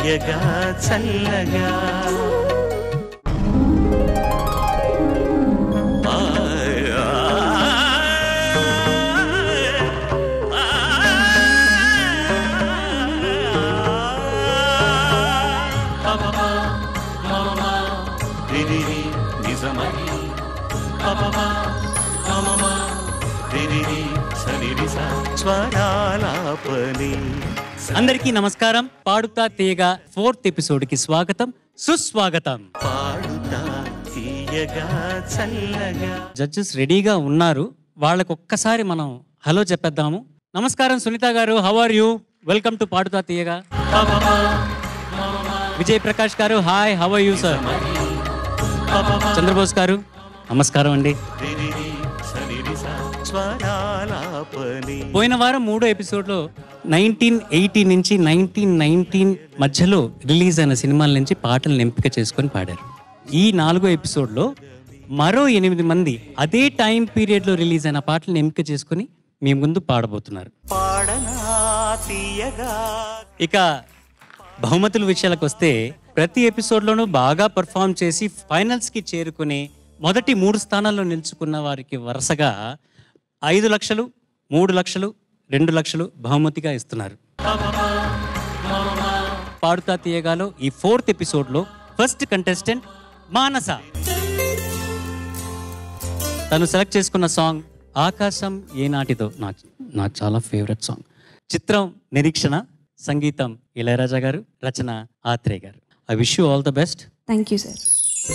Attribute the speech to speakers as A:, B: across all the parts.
A: తీయగా చల్లగా ఆయ్, రిరిరి నిజమై రిరిరి సరిరిస స్వరాలాపని
B: అందరికీ నమస్కారం పాడుతా తీయగ ఫోర్త్ ఎపిసోడ్ కి స్వాగతం సుస్వాగతం
A: పాడుతా తీయగా చల్లగా
B: జడ్జెస్ రెడీగా ఉన్నారు వాళ్ళకు ఒక్కసారి మనం హలో చెప్పేద్దాము నమస్కారం Sunitha garu how are you welcome to Paadutha Theeyaga Vijay Prakash garu hi how are you sir Chandrabose garu నమస్కారం అండి
A: రిరిరి సరిరిస స్వరాలాపని
B: పోయిన వారం మూడో ఎపిసోడ్లో నైన్టీన్ ఎయిటీ నుంచి నైన్టీన్ నైన్టీన్ మధ్యలో రిలీజ్ అయిన సినిమాల నుంచి పాటలను ఎంపిక చేసుకొని పాడారు ఈ నాలుగో ఎపిసోడ్లో మరో ఎనిమిది మంది అదే టైం పీరియడ్లో రిలీజ్ అయిన పాటలను ఎంపిక చేసుకొని మీ ముందు పాడబోతున్నారు
A: పాడనా తీయగా
B: ఇక బహుమతుల విషయాలకు వస్తే ప్రతి ఎపిసోడ్లోనూ బాగా పర్ఫామ్ చేసి ఫైనల్స్కి చేరుకుని మొదటి మూడు స్థానాల్లో నిలుచుకున్న వారికి వరుసగా ఐదు లక్షలు మూడు లక్షలు రెండు లక్షలు బహుమతిగా ఇస్తున్నారు పాడుతా తీయగాలో ఈ ఫోర్త్ ఎపిసోడ్లో ఫస్ట్ కంటెస్టెంట్ మానస తను సెలెక్ట్ చేసుకున్న సాంగ్ ఆకాశం ఏనాటిదో నా నా చాలా ఫేవరెట్ సాంగ్ చిత్రం నిరీక్షణ సంగీతం ఇళయరాజా గారు రచన Athreya garu I wish you all the best
C: thank you sir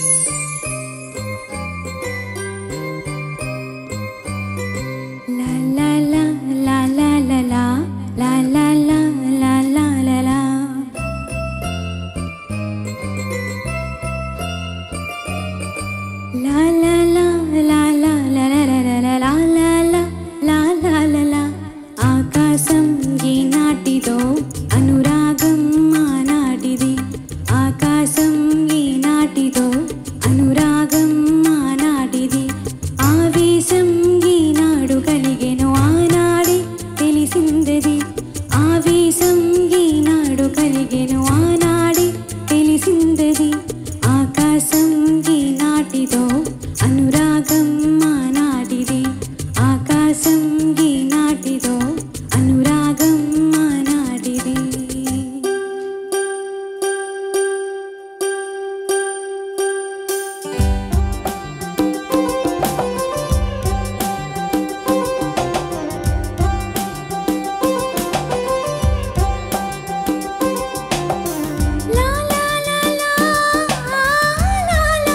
D: ఆకాశం ఈనాటిదో అనురాగం ఆనాటిది ఆకాశం ఈనాటిదో అనురాగం ఆనాటిది ఆవేశం ఈనాడు కలిగెను ఆనాడే తెలిసిందది ఆవేశం ఈనాడు కలిగెను ఆనాడే తెలిసిందది ఆకాశం ఈనాటిదో అనురాగం ఆనాటిది ఆకాశం ఈనాటిదో అనురాగం ఆనాటిది La la la la la la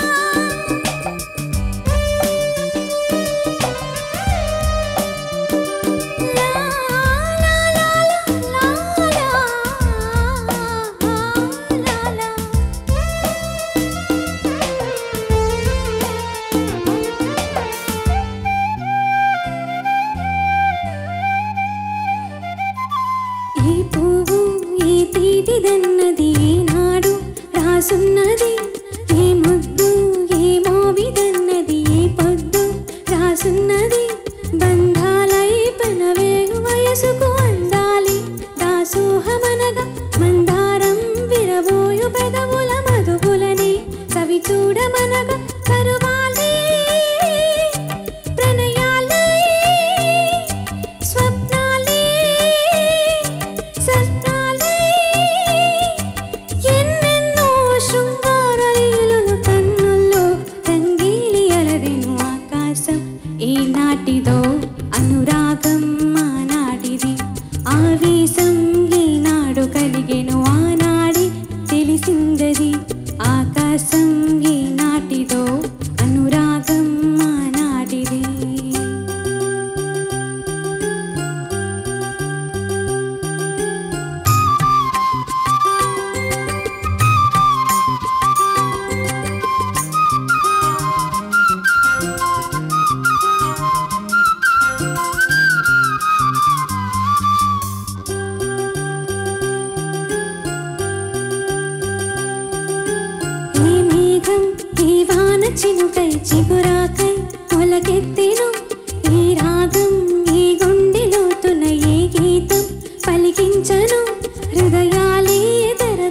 D: ఈ పువ్వు ఈ తీపిదన్నది ఈనాడు రాసున్నది ఈ ముద్దు ఏ మోవిదన్నది ఈ పొద్దు రాసున్నది బంధాలై పనవేగు వయసుకు అందాలి దాసోహమనగా మందారం విరబోయు పెదవుల మధువులని సవి చూడమనగా కరువాలి ప్రణయాలై స్వప్నాలే సత్నాలే ఎన్నెన్నో శృంగారలీలలు కన్నుల్లో రంగీలి అలరెను ఆకాశం ఈనాటిదో అనురాగం ఆనాటిది ఆవేశం ఈనాడు కలిగెను ఆనాడి తెలిసిందది ఆకాశం ఈనాటిదో అనురాగం ఆనాటిది ఈ మేఘం ఈ వాన చినుకై చిగురాకై మొలకెత్తెను ఈ రాగం ఈ గుండెలోతున ఏ గీతం పలికించను హృదయాలే ఎదర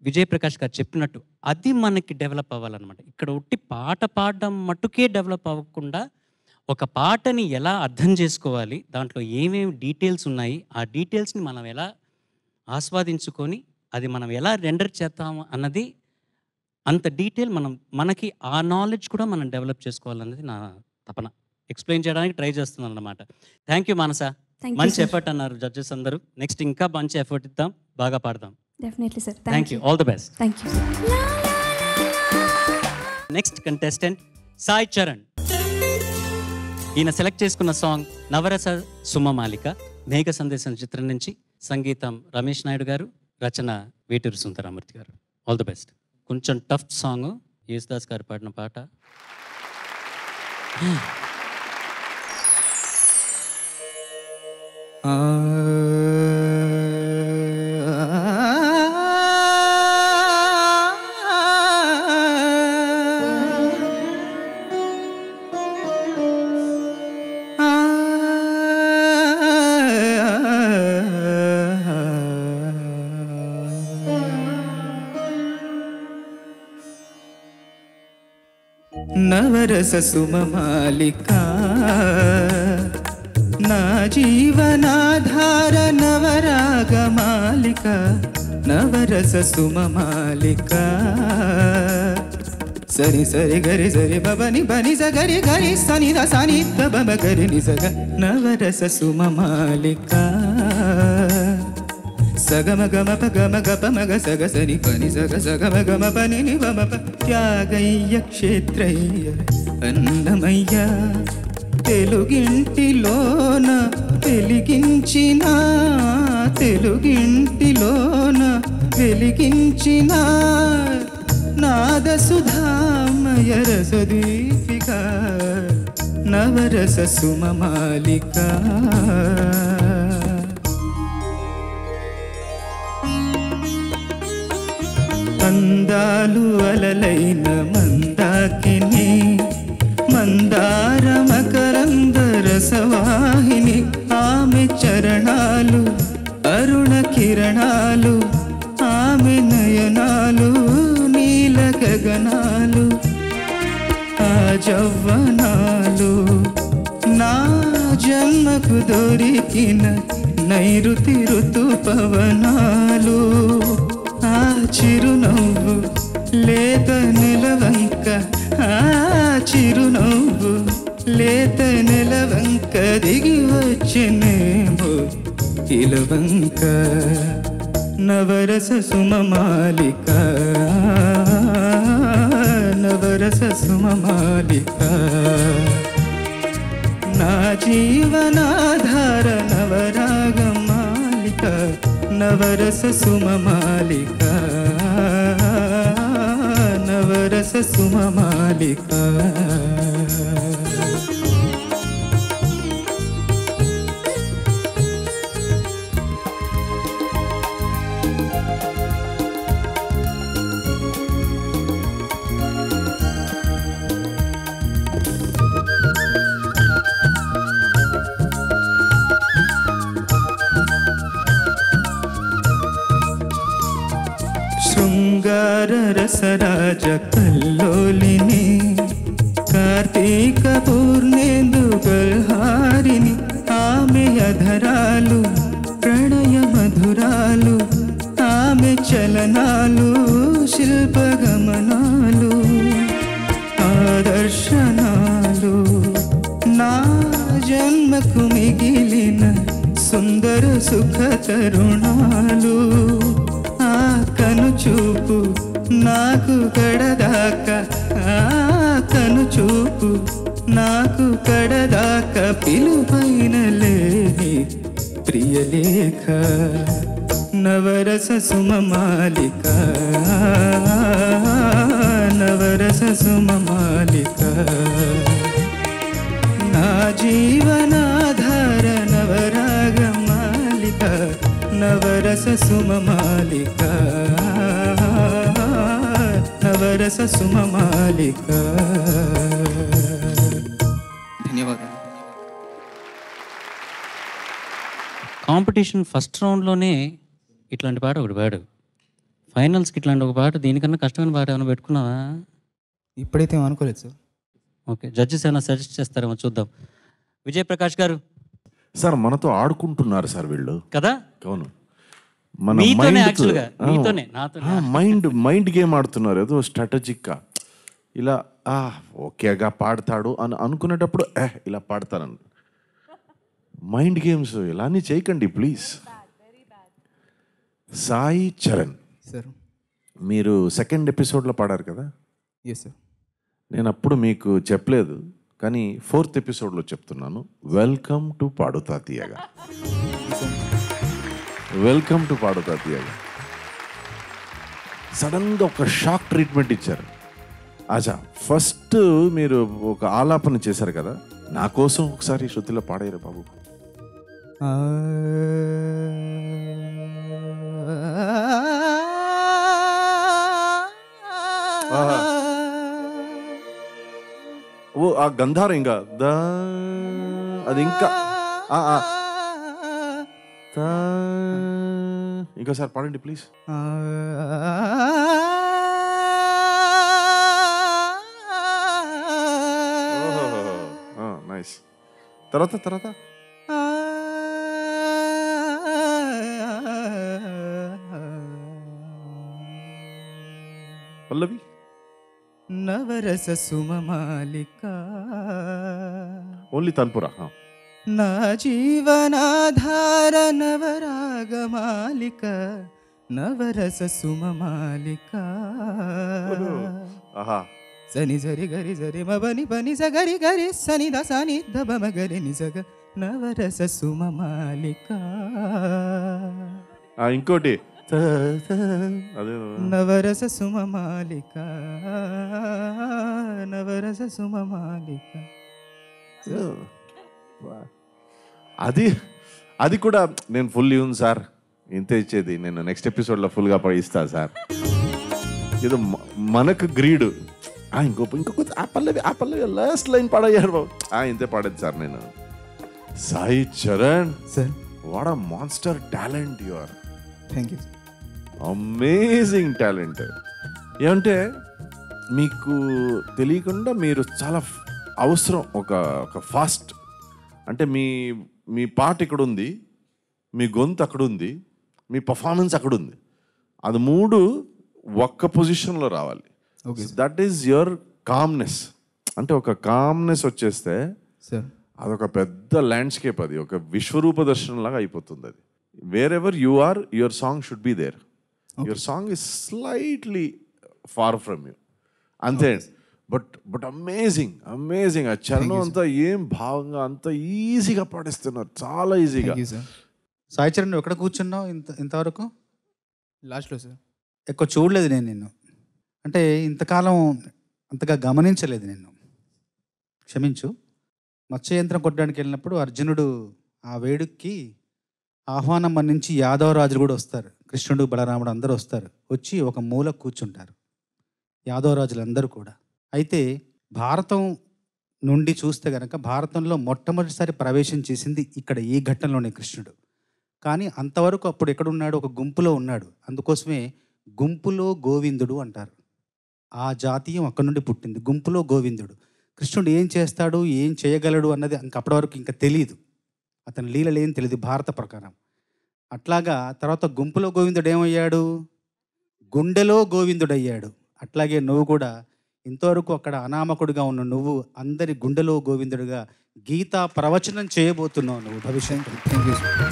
B: విజయ్ ప్రకాష్ గారు చెప్పినట్టు అది మనకి డెవలప్ అవ్వాలన్నమాట ఇక్కడ ఉట్టి పాట పాడడం మట్టుకే డెవలప్ అవ్వకుండా ఒక పాటని ఎలా అర్థం చేసుకోవాలి దాంట్లో ఏమేమి డీటెయిల్స్ ఉన్నాయి ఆ డీటెయిల్స్ని మనం ఎలా ఆస్వాదించుకొని అది మనం ఎలా రెండర్ చేస్తాము అన్నది అంత డీటెయిల్ మనం మనకి ఆ నాలెడ్జ్ కూడా మనం డెవలప్ చేసుకోవాలన్నది నా తపన ఎక్స్ప్లెయిన్ చేయడానికి ట్రై చేస్తున్నాను అనమాట thank you Manasa
D: thank you
B: మంచి
D: సార్
B: ఎఫర్ట్ అన్నారు జడ్జెస్ అందరూ నెక్స్ట్ ఇంకా మంచి ఎఫర్ట్ ఇద్దాం బాగా పాడదాం
D: definitely sir
B: thank you all the best
D: thank you sir
B: next contestant Sai Charan ఈయన సెలెక్ట్ చేసుకున్న సాంగ్ నవరస సుమమాలిక మేఘ సందేశం చిత్రం నుంచి సంగీతం రమేష్ నాయుడు గారు రచన Veturi Sundararamamurthy garu all the best కొంచెం టఫ్ సాంగ్ యేసుదాస్ గారు పాడిన పాట
E: నవరస సుమమాలిక నా జీవనాధార నవరాగమాలిక నవరస సుమమాలిక సరి సరి గరి సరి బబని బని స గరి గరి సని ద సని ద బబ గరి ని సగ నవరస సుమమాలిక సగమ గమ ప గమ గప మగ సగ సని పని సగ సగమ గమ పని ని వమ ప త్యాగయ్య క్షేత్రయ్య అన్నమయ్య తెలుగింటిలోన వెలిగించిన తెలుగింటిలోన వెలిగించిన నాద సుధామయ రసదీపిక నవరస సుమమాలిక అందాలు అలలైన మందాకిని మందార మకరంద రసవాహిని ఆమె చరణాలు అరుణ కిరణాలు ఆమె నయనాలు నీల గగనాలు ఆ జవ్వనాలు నా జన్మకు దొరికిన నైరుతి ఋతు పవనాలు ఆ చిరునవ్వు లేత నిలవంక ఆ చిరునవ్వు లేత నిలవంక దిగి వచ్చినేమో ఇలవంక నవరస సుమమాలిక నవరస సుమమాలిక నా జీవనాధార నవరాగ మాలిక నవరస సుమమాలిక నవరస సుమమాలిక శృంగార రసరాజ కల్లోలిని కార్తీక పూర్ణేందు గల్హారిని ఆమె అధరాలు ప్రణయ మధురాలు ఆమె చలనాలు శిల్పగమనాలు ఆదర్శనాలు నా జన్మకు మిగిలిన సుందర సుఖ తరుణాలు ఆ కను చూపు నాకు కడదాకా ఆ కను చూపు నాకు కడదాకా పిలుపైన లేని ప్రియలేఖ నవరస సుమమాలిక నవరస సుమమాలిక నా జీవనాధార నవరాగ మాలిక నవరస సుమమాలిక నవరస సుమమాలిక ధన్యవాదాలు
B: కాంపిటీషన్ ఫస్ట్ రౌండ్లోనే ఇట్లాంటి పాట ఒకటి పాడు ఫైనల్స్కి ఇట్లాంటి ఒక పాట దీనికన్నా కష్టమైన పాట ఏమైనా పెట్టుకున్నావా
E: ఇప్పుడైతే ఏం అనుకోలేదు సార్
B: ఓకే జడ్జెస్ ఏమైనా సజెస్ట్ చేస్తారేమో చూద్దాం విజయ్ ప్రకాష్ గారు
F: సార్ మనతో ఆడుకుంటున్నారు సార్ వీళ్ళు
B: కదా
F: అవును మన
B: మీతోనే
F: mind తో-
B: యాక్చువల్గా
F: ఆ,
B: మీతోనే నాతోనే
F: ఆ, మైండ్ మైండ్ గేమ్ ఆడుతున్నారు ఏదో స్ట్రాటజిక్గా ఇలా ఆ ఓకేగా పాడతాడు అని అనుకునేటప్పుడు ఏ ఇలా పాడతానని మైండ్ గేమ్స్ ఇలానే చేయకండి ప్లీజ్ సాయి చరణ్
E: సార్
F: మీరు సెకండ్ ఎపిసోడ్లో పాడారు కదా
E: ఎస్ సార్
F: నేను అప్పుడు మీకు చెప్పలేదు కానీ ఫోర్త్ ఎపిసోడ్లో చెప్తున్నాను వెల్కమ్ టు పాడుతా తీయగా వెల్కమ్ టు పాడుతా తీయగా సడన్గా ఒక షాక్ ట్రీట్మెంట్ ఇచ్చారు ఆజా ఫస్ట్ మీరు ఒక ఆలాపన చేశారు కదా నా కోసం ఒకసారి శృతిలో పాడారు బాబు ఆహా. ఓ ఆ గంధారం ఇంకా దా అది ఇంకా ఆ, ఆ. తా. ఇంకోసారి పాడండి ప్లీజ్ నైస్ తర్వాత తర్వాత పల్లవి
E: నవరస సుమమాలిక
F: ఓన్లీ తన్పురా ఆ.
E: నా జీవనాధార నవరాగమాలిక నవరస సుమమాలిక
F: ఆహా
E: సని సరి గరి సరి మబని పని సగరి గరి సని ద సని ద బమ గరి ని సగ నవరస సుమమాలిక
F: ఆ, ఇంకోటి తా, తా. అదే
E: నవరస సుమమాలిక నవరస సుమమాలిక
F: అది అది కూడా నేను ఫుల్ ఇవ్వను సార్ ఇంతే ఇచ్చేది నేను నెక్స్ట్ ఎపిసోడ్లో ఫుల్గా ఇస్తా సార్ ఇది మ- మనకు గ్రీడు ఆ, ఇంకో ఇంకొక ఆ పల్లవి ఆ పల్లవి లాస్ట్ లైన్ పాడయ్యారు బాబు ఆ, ఇంతే పాడేది సార్ నేను Sai Charan
E: sir
F: what a monster talent you are
E: thank you
F: amazing talent ఏమంటే మీకు తెలియకుండా మీరు చాలా ఫ్- అవసరం ఒక ఒక ఫాస్ట్ అంటే మీ మీ పాట ఇక్కడ ఉంది మీ గొంతు అక్కడ ఉంది మీ పర్ఫార్మెన్స్ అక్కడ ఉంది అది మూడు ఒక్క పొజిషన్లో రావాలి
E: okay
F: that is your calmness అంటే ఒక కామ్నెస్ వచ్చేస్తే
E: సార్
F: అదొక పెద్ద ల్యాండ్స్కేప్ అది ఒక విశ్వరూప దర్శనం లాగా అయిపోతుంది అది wherever you are your song should be there your song is slightly far from you అంతే బట్ బట్ అమేజింగ్ అమేజింగ్ ఆ చరణం అంతా ఏం భావంగా అంత ఈజీగా పాటిస్తున్నారు చాలా ఈజీగా
E: thank you sir
C: Sai Charan నువ్వు ఎక్కడ కూర్చున్నావు ఇంత ఇంతవరకు
E: లాస్ట్లో సార్
C: ఎక్కువ చూడలేదు నేను నిన్ను అంటే ఇంతకాలం అంతగా గమనించలేదు నిన్ను క్షమించు మత్స్య యంత్రం కొట్టడానికి వెళ్ళినప్పుడు అర్జునుడు ఆ వేడుక్కి ఆహ్వానం మన్నించి యాదవ రాజులు కూడా వస్తారు కృష్ణుడు బలరాముడు అందరూ వస్తారు వచ్చి ఒక మూల కూర్చుంటారు యాదవ రాజులు అందరూ కూడా అయితే భారతం నుండి చూస్తే గనక భారతంలో మొట్టమొదటిసారి ప్రవేశం చేసింది ఇక్కడ ఈ ఘట్టంలోనే కృష్ణుడు కానీ అంతవరకు అప్పుడు ఎక్కడున్నాడు ఒక గుంపులో ఉన్నాడు అందుకోసమే గుంపులో గోవిందుడు అంటారు ఆ జాతీయం అక్కడి నుండి పుట్టింది గుంపులో గోవిందుడు కృష్ణుడు ఏం చేస్తాడు ఏం చేయగలడు అన్నది ఇంక అప్పటి వరకు ఇంకా తెలియదు అతని లీలలు ఏం తెలియదు భారత ప్రకారం అట్లాగా తర్వాత గుంపులో గోవిందుడు ఏమయ్యాడు గుండెలో గోవిందుడు అయ్యాడు అట్లాగే నువ్వు కూడా ఇంతవరకు అక్కడ అనామకుడిగా ఉన్న నువ్వు అందరి గుండెలో గోవిందుడిగా గీతా ప్రవచనం చేయబోతున్నావు నువ్వు భవిష్యత్తు
E: థ్యాంక్ యూ సార్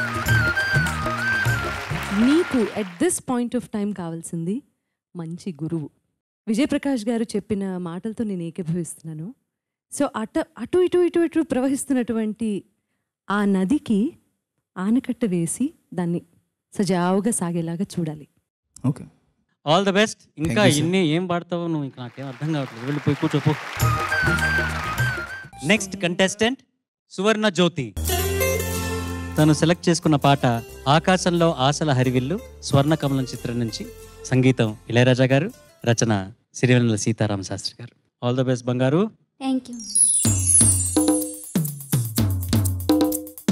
G: నీకు at this point of time కావాల్సింది మంచి గురువు విజయప్రకాష్ గారు చెప్పిన మాటలతో నేను ఏకీభవిస్తున్నాను సో అట అటు ఇటు ఇటు ఇటు ప్రవహిస్తున్నటువంటి ఆ నదికి ఆనకట్ట వేసి దాన్ని సజావుగా సాగేలాగా చూడాలి
E: ఓకే
B: ఆల్ ద బెస్ట్ ఇంకా
E: you, sir.
B: ఇన్ని ఏం పాడతావో నువ్వు ఇంకా నాకేం అర్థం కావట్లేదు వెళ్ళిపోయి కూర్చోపో నెక్స్ట్ కంటెస్టెంట్ సువర్ణ జ్యోతి తను సెలెక్ట్ చేసుకున్న పాట ఆకాశంలో ఆశల హరివిల్లు స్వర్ణ కమలం చిత్రం నుంచి సంగీతం ఇళయరాజా గారు రచన Sirivennela Seetharama Sastry garu all the best బంగారు
D: thank you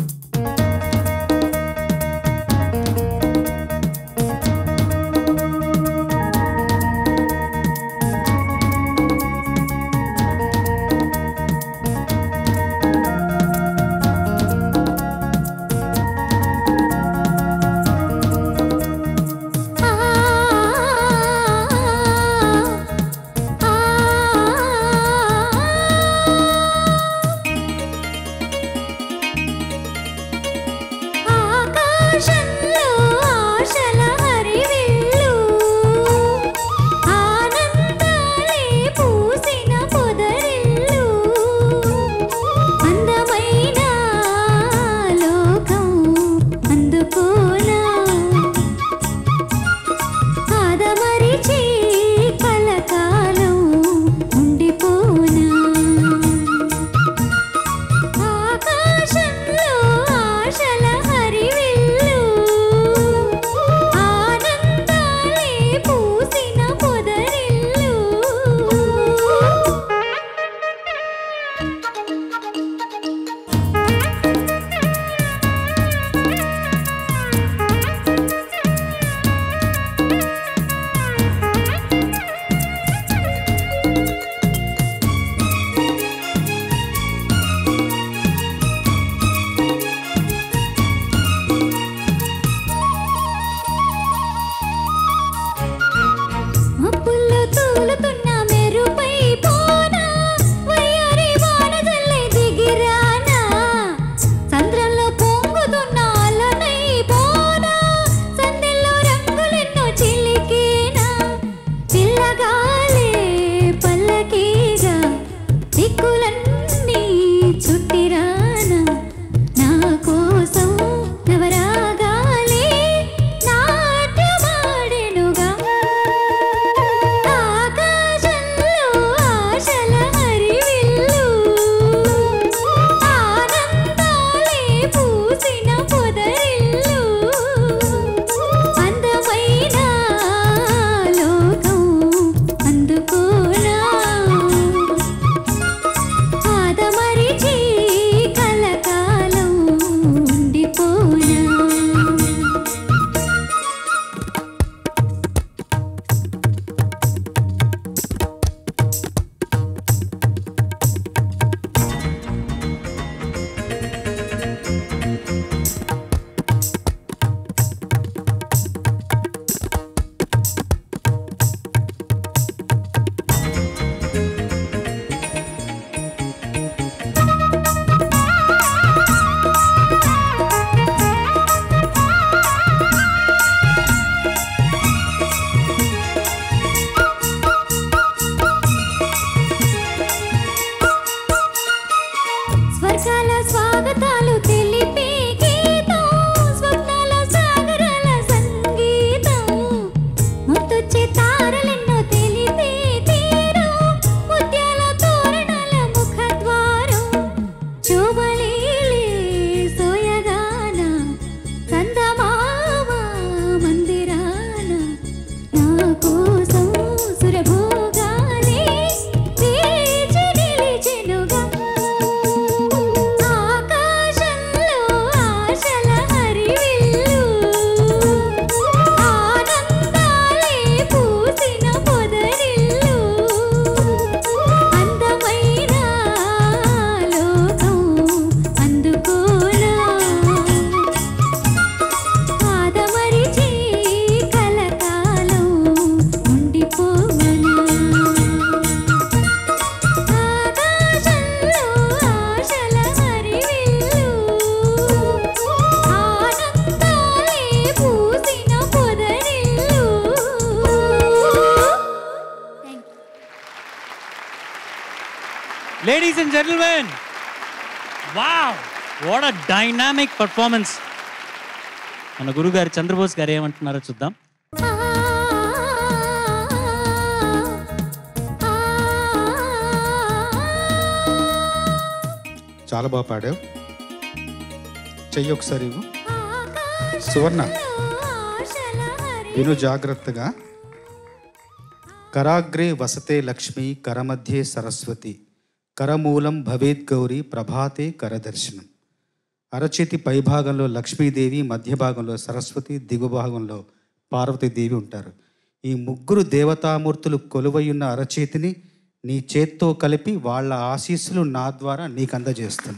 F: uh
B: ladies and gentlemen wow what a dynamic performance మన గురుగారు చంద్రబోస్ గారు ఏమంటున్నారో చూద్దాం
C: చాలా బాగా పాడావు చెయ్యి ఒకసారి ఇవ్వు సువర్ణ విను జాగ్రత్తగా కరాగ్రే వసతే లక్ష్మి కరమధ్యే సరస్వతి కరమూలం భవేత్ గౌరి ప్రభాతే కరదర్శనం అరచేతి పైభాగంలో లక్ష్మీదేవి మధ్య భాగంలో సరస్వతి దిగువ భాగంలో పార్వతీదేవి ఉంటారు ఈ ముగ్గురు దేవతామూర్తులు కొలువయున్న అరచేతిని నీ చేత్తో కలిపి వాళ్ళ ఆశీస్సులు నా ద్వారా నీకు అందజేస్తుంది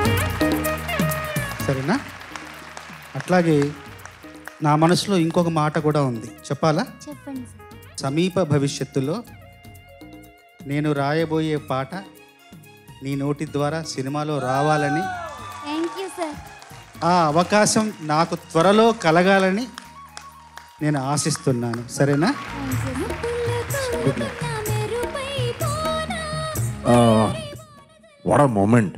C: సరేనా అట్లాగే నా మనసులో ఇంకొక మాట కూడా ఉంది చెప్పాలా
H: చెప్పండి సార్
C: సమీప భవిష్యత్తులో నేను రాయబోయే పాట నీ నోటి ద్వారా సినిమాలో రావాలని
H: థ్యాంక్ యూ సార్
C: ఆ అవకాశం నాకు త్వరలో కలగాలని నేను ఆశిస్తున్నాను సరేనా Good luck.
F: What a moment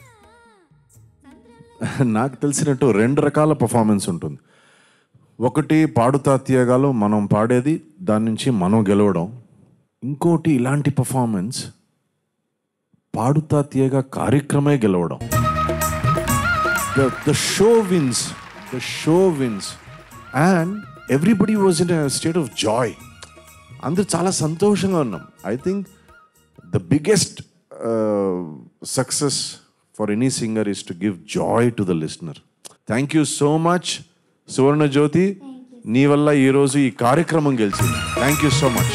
F: నాకు తెలిసినట్టు రెండు రకాల పర్ఫార్మెన్స్ ఉంటుంది ఒకటి పాడుతా తీయగాలో మనం పాడేది దాని నుంచి మనం గెలవడం ఇంకోటి ఇలాంటి పర్ఫార్మెన్స్ పాడుతా తీయగా కార్యక్రమే గెలవడం the show wins the show wins and everybody was in state of joy అందరూ చాలా సంతోషంగా ఉన్నాం I think the biggest success for any singer is to give joy to the listener thank you so much Suvarna Jyothi నీ వల్ల ఈరోజు ఈ కార్యక్రమం గెలిచింది థ్యాంక్ యూ సో మచ్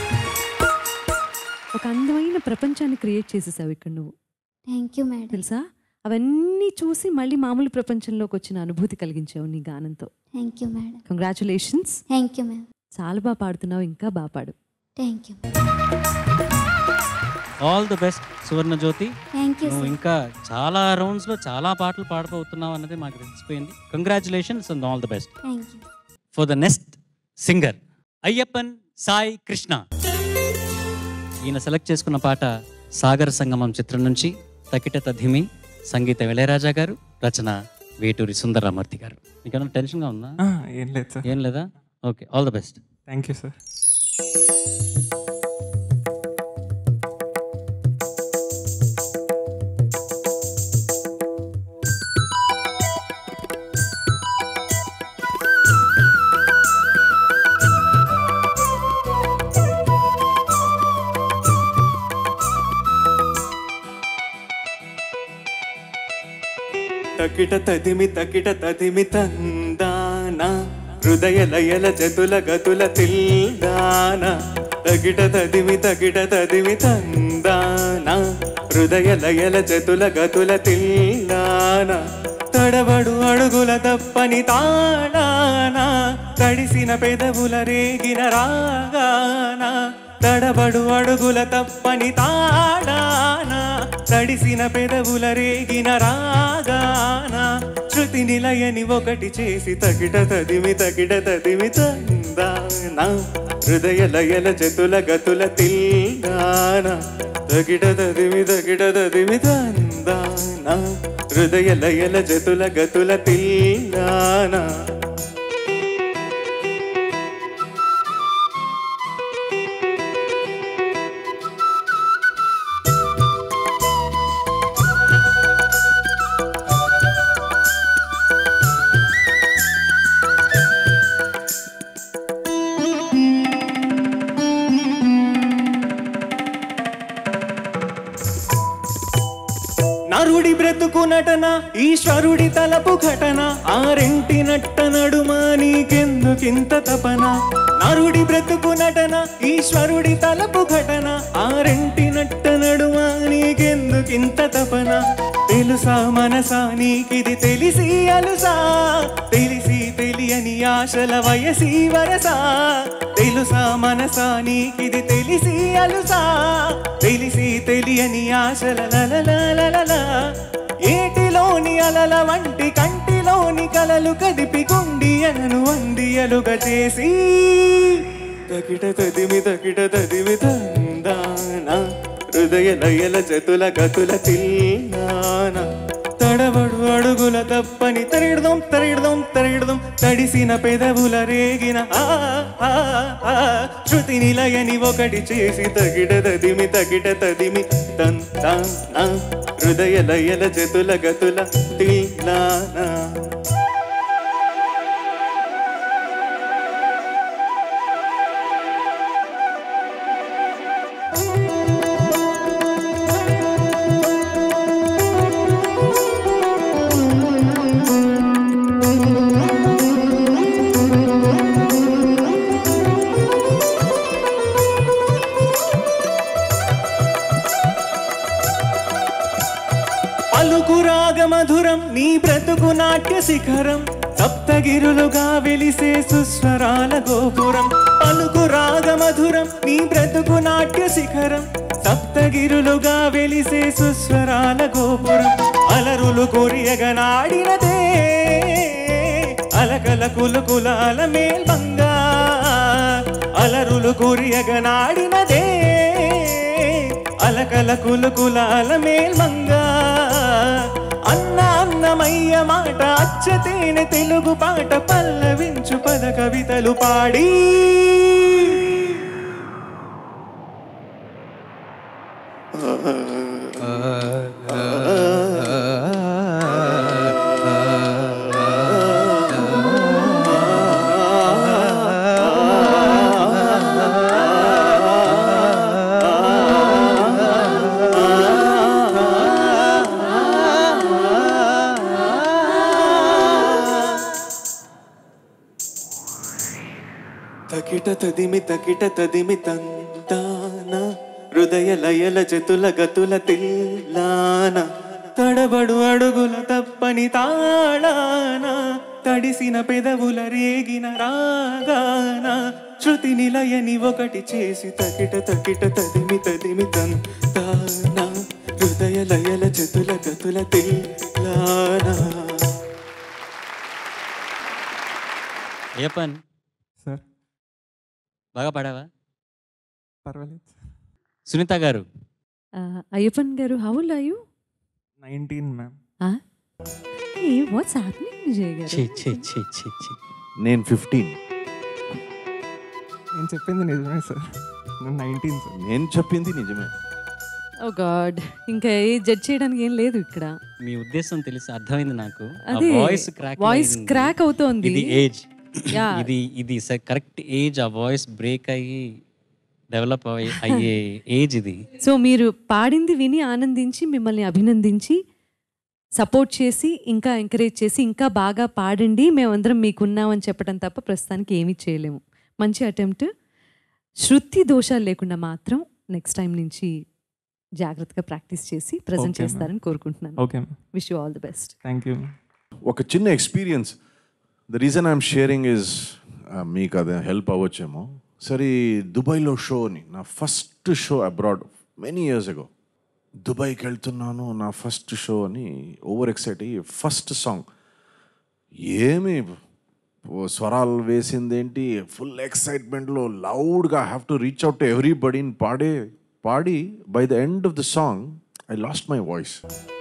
G: ఒక అందమైన ప్రపంచాన్ని క్రియేట్ చేసేసావు ఇక్కడ నువ్వు
H: థ్యాంక్ యూ మేడం
G: తెలుసా అవన్నీ చూసి మళ్ళీ మామూలు ప్రపంచంలోకి వచ్చిన అనుభూతి కలిగించావు నీ గానంతో
H: thank you madam
G: congratulations
H: thank you ma'am
G: చాలా బాగా పాడుతున్నావు ఇంకా బాగా పాడు
H: thank you
B: all the best Suvarna Jyothi
H: thank you
B: నువ్వు
H: సార్
B: ఇంకా చాలా రౌండ్స్ లో చాలా పాటలు పాడబోతున్నావు అన్నది మాకు తెలిసిపోయింది congratulations and all the best
H: thank you
B: for the next singer Ayyappan Sai Krishna ఈయన సెలెక్ట్ చేసుకున్న పాట సాగర సంగమం చిత్రం నుంచి తకిట తధిమి సంగీత ఇళయరాజా గారు రచన వేటూరి సుందరరామూర్తి గారు మీకేమైనా టెన్షన్గా ఉందా
I: ఆ, ఏం లేదు సార్
B: ఏం లేదా okay all the best
I: thank you sir
J: తకిట తదిమి తకిట తదిమి తందాన హృదయ లయల జతుల గతుల తిల్దాన తకిట తదిమి తకిట తదిమి తందాన హృదయ లయల జతుల గతుల తిల్లాన తడబడు అడుగుల తప్పని తాడాన తడిసిన పెదవుల రేగిన రాగాన తడబడు అడుగుల తప్పని తాడాన తడిసిన పెదవుల రేగిన రాగాన శృతి నిలయని ఒకటి చేసి తగిట తదిమి తగిట తదిమి తందాన హృదయ లయల జతుల గతుల తిల్లాన తగిట తదిమి తగిట తదిమి తందాన హృదయ లయల జతుల గతుల తిల్లాన నరుడి బ్రతుకు నటన ఈశ్వరుడి తలపు ఘటన ఆరెంటి నట్ట నడుమా నీకెందుకింత తపన నరుడి బ్రతుకు నటన ఈశ్వరుడి తలపు ఘటన ఆరెంటి నట్ట నడుమా నీకెందుకింత తపన తెలుసా మనసా నీకిది తెలిసి అలుసా తెలిసి తెలియని ఆశల వయసి వరసా తెలుసా మనసా నీకిది తెలిసి అలుసా తెలిసి తెలియని ఆశల లలలలలల ఏటిలోని అలల వంటి కంటిలోని కలలు కదిపి గుండియనను అందియలుగా చేసి తకిట తదిమి తకిట తదిమి తందాన హృదయ లయల జతుల గతుల తిల్లాన తడబడు అడుగుల తప్పని తరిడదాం తరిడదాం తరిడదాం తడిసిన పెదవుల రేగిన ఆ ఆ, ఆ, శృతి నిలయని ఒకటి చేసి తగిట తదిమి తగిట తదిమి తం తాం ఆ, హృదయ లయల జతుల గతుల తిల్లానా పలుకు రాగ మధురం నీ బ్రతుకు నాట్య శిఖరం సప్తగిరులుగా వెలిసే సుస్వరాల గోపురం పలుకు రాగ మధురం నీ బ్రతుకు నాట్య శిఖరం సప్తగిరులుగా వెలిసే సుస్వరాల గోపురం అలరులు కొరియగనాడినదే అలకల కులకులాల మేల్మంగా అలరులు కొరియగనాడినదే అలకల కులకులాల మేల్మంగా అన్న అన్నమయ్య మాట అచ్చతేనె తెలుగు పాట పల్లవించు పద కవితలు పాడి తకిట తదిమి తకిట తదిమి తంతాన హృదయ లయల జతుల గతుల తిల్లాన తడబడు అడుగుల తప్పని తాళాన తడిసిన పెదవుల రేగిన రాగాన శృతి నిలయని ఒకటి చేసి తకిట తకిట తదిమి తదిమి తంతాన హృదయ లయల జతుల గతుల తిల్లానా
B: అయ్యప్పన్
J: సార్
B: బాగా పాడావా
J: పర్వాలేదు
B: Sunitha garu
G: Ayyappan garu how are you
J: nineteen ma'am
G: what's happening Vijay garu
B: ఛీ ఛీ ఛీ ఛీ ఛీ
F: నేను ఫిఫ్టీన్
J: నేను చెప్పింది నిజమే సార్ నేను నైన్టీన్ సార్
F: నేను చెప్పింది నిజమే
G: ఓ గాడ్ ఇంకా ఏ జడ్జ్ చేయడానికి ఏం లేదు ఇక్కడ
B: మీ ఉద్దేశం తెలిసి అర్థమైంది నాకు
G: అదే
B: వాయిస్ క్రాక్
G: వాయిస్ క్రాక్ అవుతోంది
B: ఇది ఏజ్
G: Yeah.
B: ఇది ఇది కరెక్ట్ ఏజ్ ఆ వాయిస్ బ్రేక్ అయ్యి డెవలప్ అయ్యే ఏజ్ ఇది
G: సో మీరు పాడింది విని ఆనందించి మిమ్మల్ని అభినందించి సపోర్ట్ చేసి ఇంకా ఎంకరేజ్ చేసి ఇంకా బాగా పాడండి మేమందరం మీకున్నామని చెప్పడం తప్ప ప్రస్తుతానికి ఏమీ చేయలేము మంచి అటెంప్ట్ శృతి దోషాలు లేకుండా మాత్రం నెక్స్ట్ టైం నుంచి జాగ్రత్తగా ప్రాక్టీస్ చేసి ప్రజెంట్
J: Okay, ma'am.
G: చేస్తారని కోరుకుంటున్నాను
J: okay
G: wish you all the best
J: thank you
F: ఒక చిన్న experience the reason I'm sharing is మీకు అది హెల్ప్ అవ్వచ్చేమో సరే దుబాయ్లో షో అని నా first show abroad many years ago దుబాయ్కి వెళ్తున్నాను నా ఫస్ట్ షో అని ఓవర్ ఎక్సైట్ అయ్యి ఫస్ట్ సాంగ్ ఏమి ఓ స్వరాలు వేసిందేంటి ఫుల్ ఎక్సైట్మెంట్లో లౌడ్గా have to reach out to everybody పాడే పాడి by the end of the song I lost my voice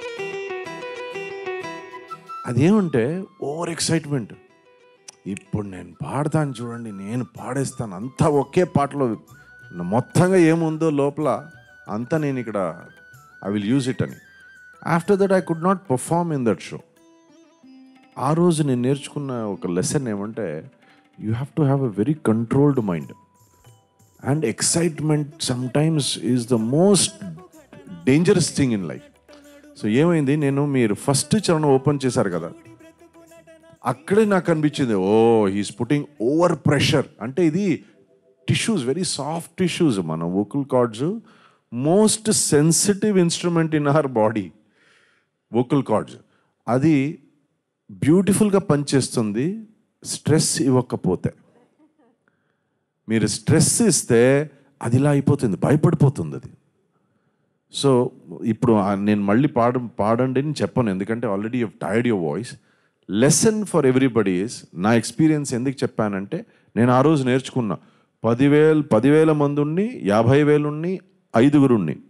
F: అదేమంటే ఓవర్ ఎక్సైట్మెంట్ ఇప్పుడు నేను పాడతాను చూడండి నేను పాడేస్తాను అంతా ఒకే పాటలో మొత్తంగా ఏముందో లోపల అంతా నేను ఇక్కడ ఐ విల్ యూజ్ ఇట్ అని after that I could not perform in that show ఆ రోజు నేను నేర్చుకున్న ఒక లెసన్ ఏమంటే you have to have a very controlled mind and excitement sometimes is the most dangerous thing in life so ఏమైంది నేను మీరు ఫస్ట్ చరణం ఓపెన్ చేశారు కదా అక్కడే నాకు అనిపించింది oh he's putting over pressure అంటే ఇది టిష్యూస్ వెరీ సాఫ్ట్ టిష్యూస్ మన vocal cords most sensitive instrument in our body vocal cords అది బ్యూటిఫుల్గా పనిచేస్తుంది స్ట్రెస్ ఇవ్వకపోతే మీరు స్ట్రెస్ ఇస్తే అది ఇలా అయిపోతుంది భయపడిపోతుంది అది సో ఇప్పుడు ఆ నేను మళ్ళీ పాడ పాడండి అని చెప్పను ఎందుకంటే already you tired your voice lesson for everybody is నా ఎక్స్పీరియన్స్ ఎందుకు చెప్పానంటే నేను ఆ రోజు నేర్చుకున్నా పదివేల పదివేల మంది ఉండి యాభై వేలుండి ఐదుగురుండి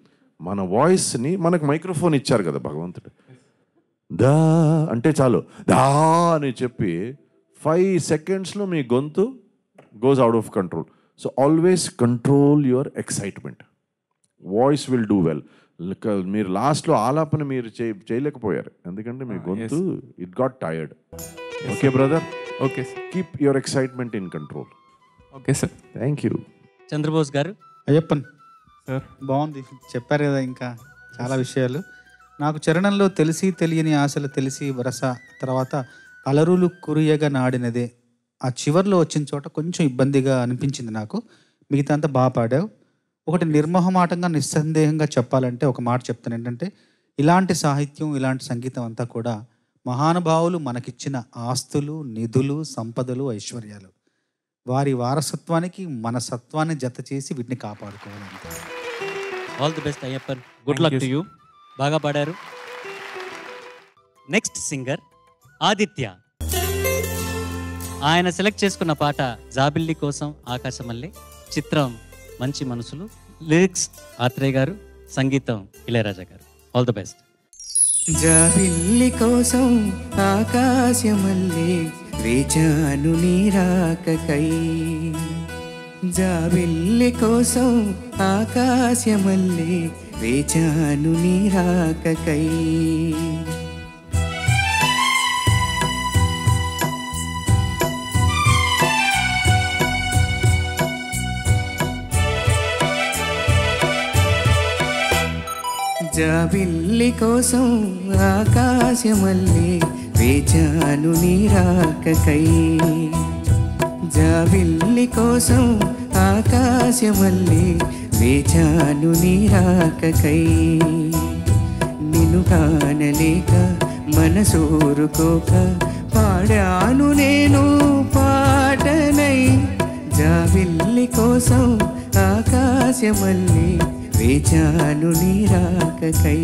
F: మన వాయిస్ని మనకు మైక్రోఫోన్ ఇచ్చారు కదా భగవంతుడు దా అంటే చాలు దా అని చెప్పి ఫైవ్ సెకండ్స్లో మీ గొంతు goes out of control so always control your excitement voice will do well మీరు లాస్ట్లో ఆలాపన మీరు చేయ చేయలేకపోయారు ఎందుకంటే మీ గొంతు it got tired okay brother
J: okay sir
F: keep your excitement in control
J: okay sir
F: thank you
B: Chandrabose garu
C: Ayyappan
J: sir
C: బాగుంది చెప్పారు కదా ఇంకా చాలా విషయాలు నాకు చరణంలో తెలిసి తెలియని ఆశలు తెలిసి వరస తర్వాత అలరులు కురియగా నాడినదే ఆ చివర్లో వచ్చిన చోట కొంచెం ఇబ్బందిగా అనిపించింది నాకు మిగతా అంతా బాగా పాడావు ఒకటి నిర్మోహమాటంగా నిస్సందేహంగా చెప్పాలంటే ఒక మాట చెప్తాను ఏంటంటే ఇలాంటి సాహిత్యం ఇలాంటి సంగీతం అంతా కూడా మహానుభావులు మనకిచ్చిన ఆస్తులు నిధులు సంపదలు ఐశ్వర్యాలు వారి వారసత్వానికి మన సత్వాన్ని జత చేసి వీటిని కాపాడుకోవాలంటే
B: all the best Ayyappan good luck to you బాగా పాడారు నెక్స్ట్ సింగర్ ఆదిత్య ఆయన సెలెక్ట్ చేసుకున్న పాట జాబిల్లి కోసం ఆకాశమల్లె చిత్రం మంచి మనసులు లిరిక్స్ ఆత్రేయ గారు సంగీతం ఇళయరాజా గారు ఆల్ ది బెస్ట్
E: జాబిల్లి కోసం ఆకాశమల్లే వేచాను నీరాకకై జాబిల్లి కోసం ఆకాశమల్లే వేచాను నీరాకకై జాబిల్లి కోసం ఆకాశమల్లే వేచాను నీరాకకై జాబిల్లి కోసం ఆకాశమల్లే వేచాను నీరాకకై నిన్ను కానలేక మనసూరుకోక పాడాను నేను పాటనై జాబిల్లి కోసం ఆకాశమల్లే వేచాను నీరాకకై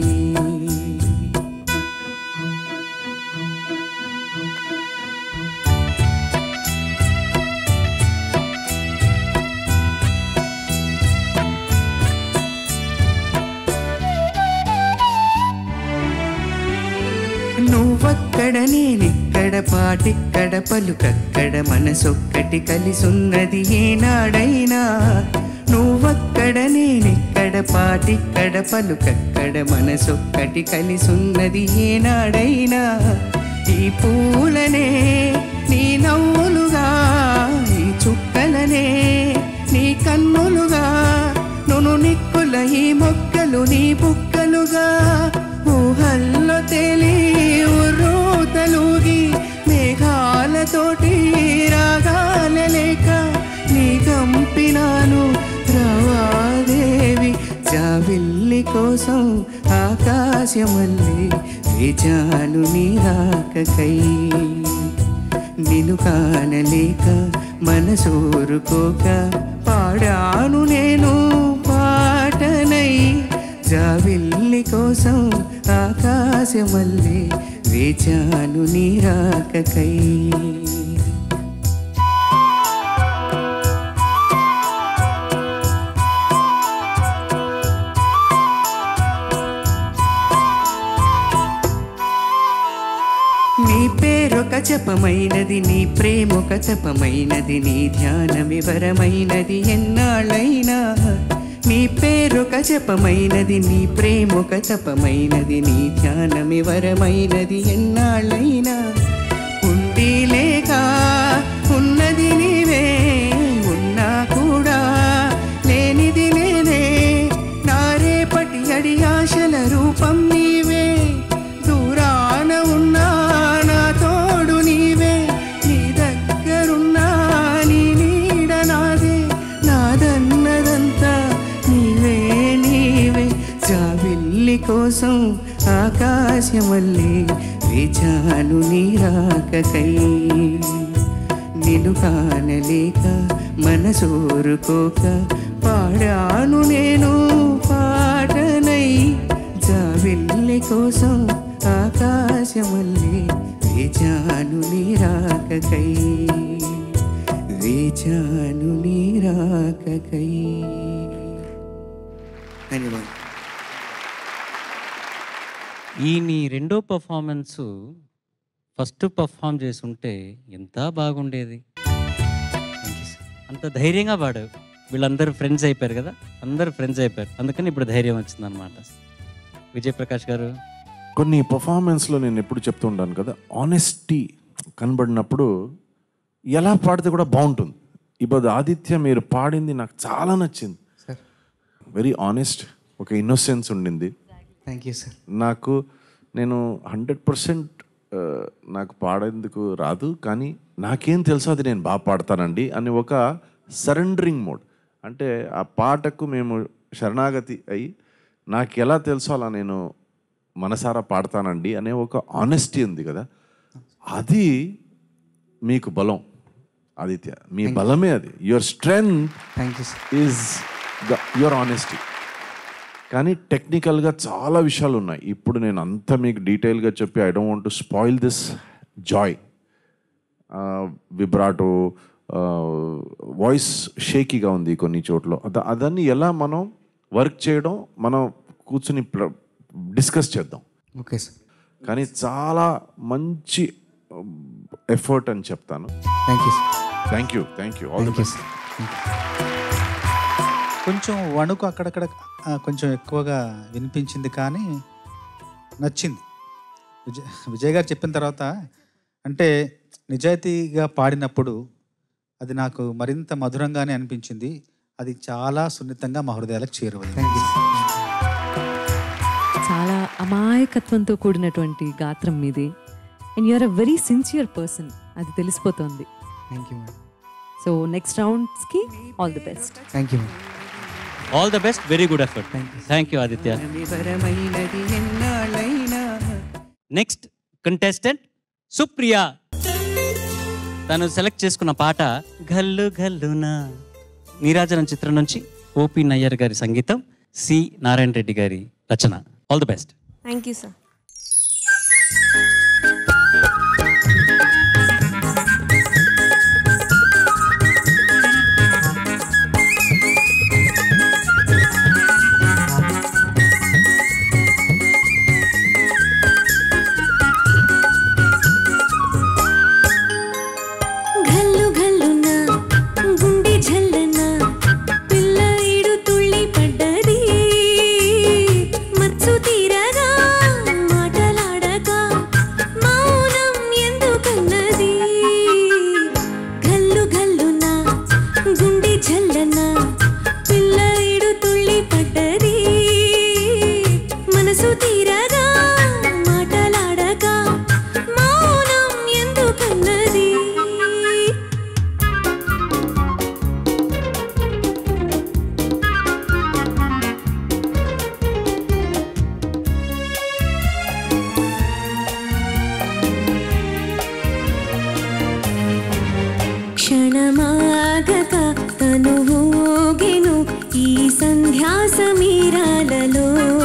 E: నువ్వక్కడ నేనిక్కడ పాటిక్కడ పలుకక్కడ మనసొక్కటి కలిసున్నది ఏనాడైనా నువ్వక్కడ నేనిక్కడ పాటిక్కడ పలుకక్కడ మనసొక్కటి కలిసున్నది ఏనాడైనా ఈ పూలనే నీ నవ్వులుగా ఈ చుక్కలనే నీ కన్నులుగా నును నిక్కుల ఈ మొక్కలు నీ బుక్కలుగా ఊహల్లో తేలి ఉర్రూతలూగి మేఘాలతోటి రాగాల లేక నీ కంపినాను రవాదేవి జాబిల్లి కోసం ఆకాశమల్లి వేచాను నీ రాకకై నిన్ను కానలేక మనసూరుకోక పాడాను నేను పాటనై జాబిల్లి కోసం ఆకాశమల్లి వేచాను నీ రాకకై నీ పేరొక జపమైనది నీ ప్రేమొక తపమైనది నీ ధ్యానమివరమైనది ఎన్నాళ్ళైనా నీ పేరొక జపమైనది నీ ప్రేమొక తపమైనది నీ ధ్యానమివరమైనది ఎన్నాళ్ళైనా ఉండి లేక ఉన్నది నీవే ఉన్నా కూడా లేనిది నేనే నా రేపటి అడి ఆశల రూపం నీవే దూరాన ఉన్నా నా తోడు నీవే నీ దగ్గరున్నా నీ నీడ నాదే నాదన్నదంతా నీవే నీవే జాబిల్లి కోసం ఆకాశమల్లి వేచాను నీ రాకకై నిన్ను కానలేక మనసూరుకోక పాడాను నేను పాటనై జాబిల్లి కోసం ఆకాశమల్లి వేచాను నీ రాకకై వేచాను నీ రాకకై ధన్యవాదాలు
B: ఈ నీ రెండో పర్ఫార్మెన్స్ ఫస్ట్ పర్ఫామ్ చేసి ఉంటే ఎంత బాగుండేది Thank you, sir. అంత ధైర్యంగా పాడావు వీళ్ళందరూ ఫ్రెండ్స్ అయిపోయారు కదా అందరూ ఫ్రెండ్స్ అయిపోయారు అందుకని ఇప్పుడు ధైర్యం వచ్చిందనమాట విజయప్రకాష్ గారు
F: కొన్ని పర్ఫార్మెన్స్లో నేను ఎప్పుడు చెప్తూ ఉంటాను కదా ఆనెస్టీ కనబడినప్పుడు ఎలా పాడితే కూడా బాగుంటుంది ఇప్పుడు ఆదిత్య మీరు పాడింది నాకు చాలా నచ్చింది
E: సార్
F: వెరీ ఆనెస్ట్ ఒక ఇన్నోసెన్స్ ఉండింది
E: థ్యాంక్ యూ సార్
F: నాకు నేను హండ్రెడ్ పర్సెంట్ నాకు పాడేందుకు రాదు కానీ నాకేం తెలుసో అది నేను బాగా పాడతానండి అని ఒక సరెండరింగ్ మోడ్ అంటే ఆ పాటకు మేము శరణాగతి అయ్యి నాకు ఎలా తెలుసో అలా నేను మనసారా పాడతానండి అనే ఒక ఆనెస్టీ ఉంది కదా అది మీకు బలం ఆదిత్య మీ బలమే అది your strength
E: thank you sir
F: is the your honesty కానీ టెక్నికల్గా చాలా విషయాలు ఉన్నాయి ఇప్పుడు నేను అంత మీకు డీటెయిల్గా చెప్పి I don't want to spoil this joy vibrato voice షేకీగా ఉంది కొన్ని చోట్ల అద- అదన్నీ ఎలా మనం వర్క్ చేయడం మనం కూర్చుని డిస్కస్ చేద్దాం
E: ఓకే సార్
F: కానీ చాలా మంచి ఎఫర్ట్ అని చెప్తాను
E: thank you sir
F: thank you thank you all the
E: thank you
F: best
E: sir
C: కొంచెం వణుకు అక్కడక్కడ ఆ, కొంచెం ఎక్కువగా వినిపించింది కానీ నచ్చింది విజయ్ విజయ్ గారు చెప్పిన తర్వాత అంటే నిజాయితీగా పాడినప్పుడు అది నాకు మరింత మధురంగానే అనిపించింది అది చాలా సున్నితంగా మా హృదయాలకు చేరువైంది
E: థ్యాంక్ యూ సార్
G: చాలా అమాయకత్వంతో కూడినటువంటి గాత్రం మీది and you're a very sincere person అది తెలిసిపోతుంది
E: thank you madam
G: so next రౌండ్స్కి all the best
E: thank you madam
B: all the best very good effort
E: Thank you.
B: Thank you Aditya
E: వివరమైనది ఎన్నాళ్ళైనా
B: నెక్స్ట్ కంటెస్టెంట్ సుప్రియా తను సెలెక్ట్ చేసుకున్న పాట గల్లు గల్లునా నీరాజనం చిత్రం నుంచి ఓపి నయ్యర్ గారి సంగీతం సి నారాయణ రెడ్డి గారి రచన all the best
I: thank you sir
D: ఘల్లు ఘల్లున గుండె జల్లన పిల్ల ఈడు తుళ్ళి పడ్డది మత్సు తీరగా మాటలాడగా మౌనం ఎందుకన్నది ఘల్లు ఘల్లున గుండె జల్లన పిల్ల ఈడు తుళ్ళి పడ్డది మనసు తీరగా మాటలాడగా మౌనం ఎందుకన్నది క్షణమాగక తను ఊగెను ఈ సంధ్యా సమీరాలలో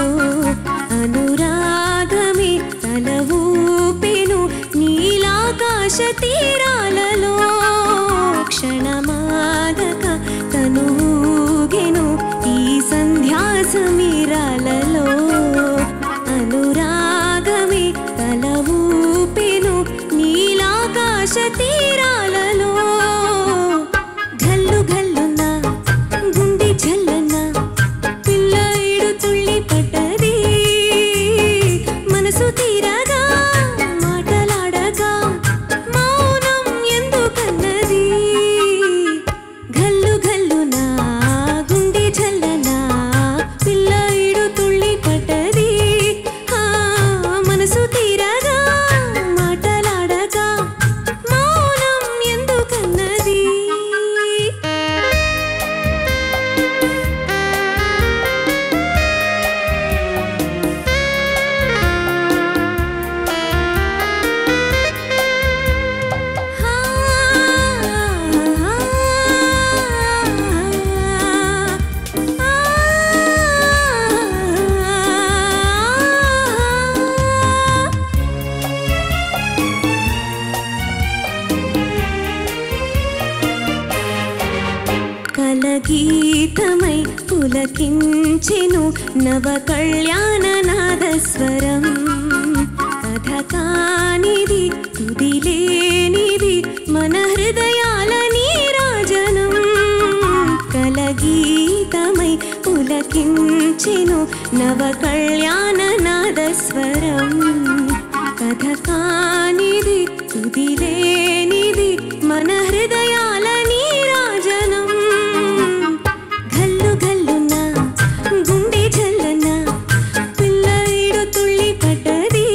D: అనురాగమే తల ఊపెను నీలాకాశ తీరాలలో క్షణమాగక తను ఊగెను ఈ సంధ్యా సమీరాలలో అనురాగమే తల ఊపెను నీలాకాశ తీరాలలో ఘల్లు ఘల్లున గుండె జల్లన పిల్ల ఈడు తుళ్ళి పడ్డది మనసు తీరగా మాటలాడగా మౌనం ఎందుకన్నది ఘల్లు ఘల్లున గుండె జల్లన పిల్ల ఈడు తుళ్ళి పడ్డది ఆ, మనసు తీరగా మాటలాడగా మౌనం ఎందుకన్నది పులకించెను నవ కళ్యాణ నాదస్వరం కథ కానిది తుదిలేనిది మన హృదయాల నీరాజనం కలగీతమై పులకించెను నవ కళ్యాణ నాదస్వరం కథ కానిది తుదిలేనిది మన హృదయాల నీరాజనం గల్లు గల్లున గుండె జల్లన పిల్లడు తుళ్ళి పడ్డది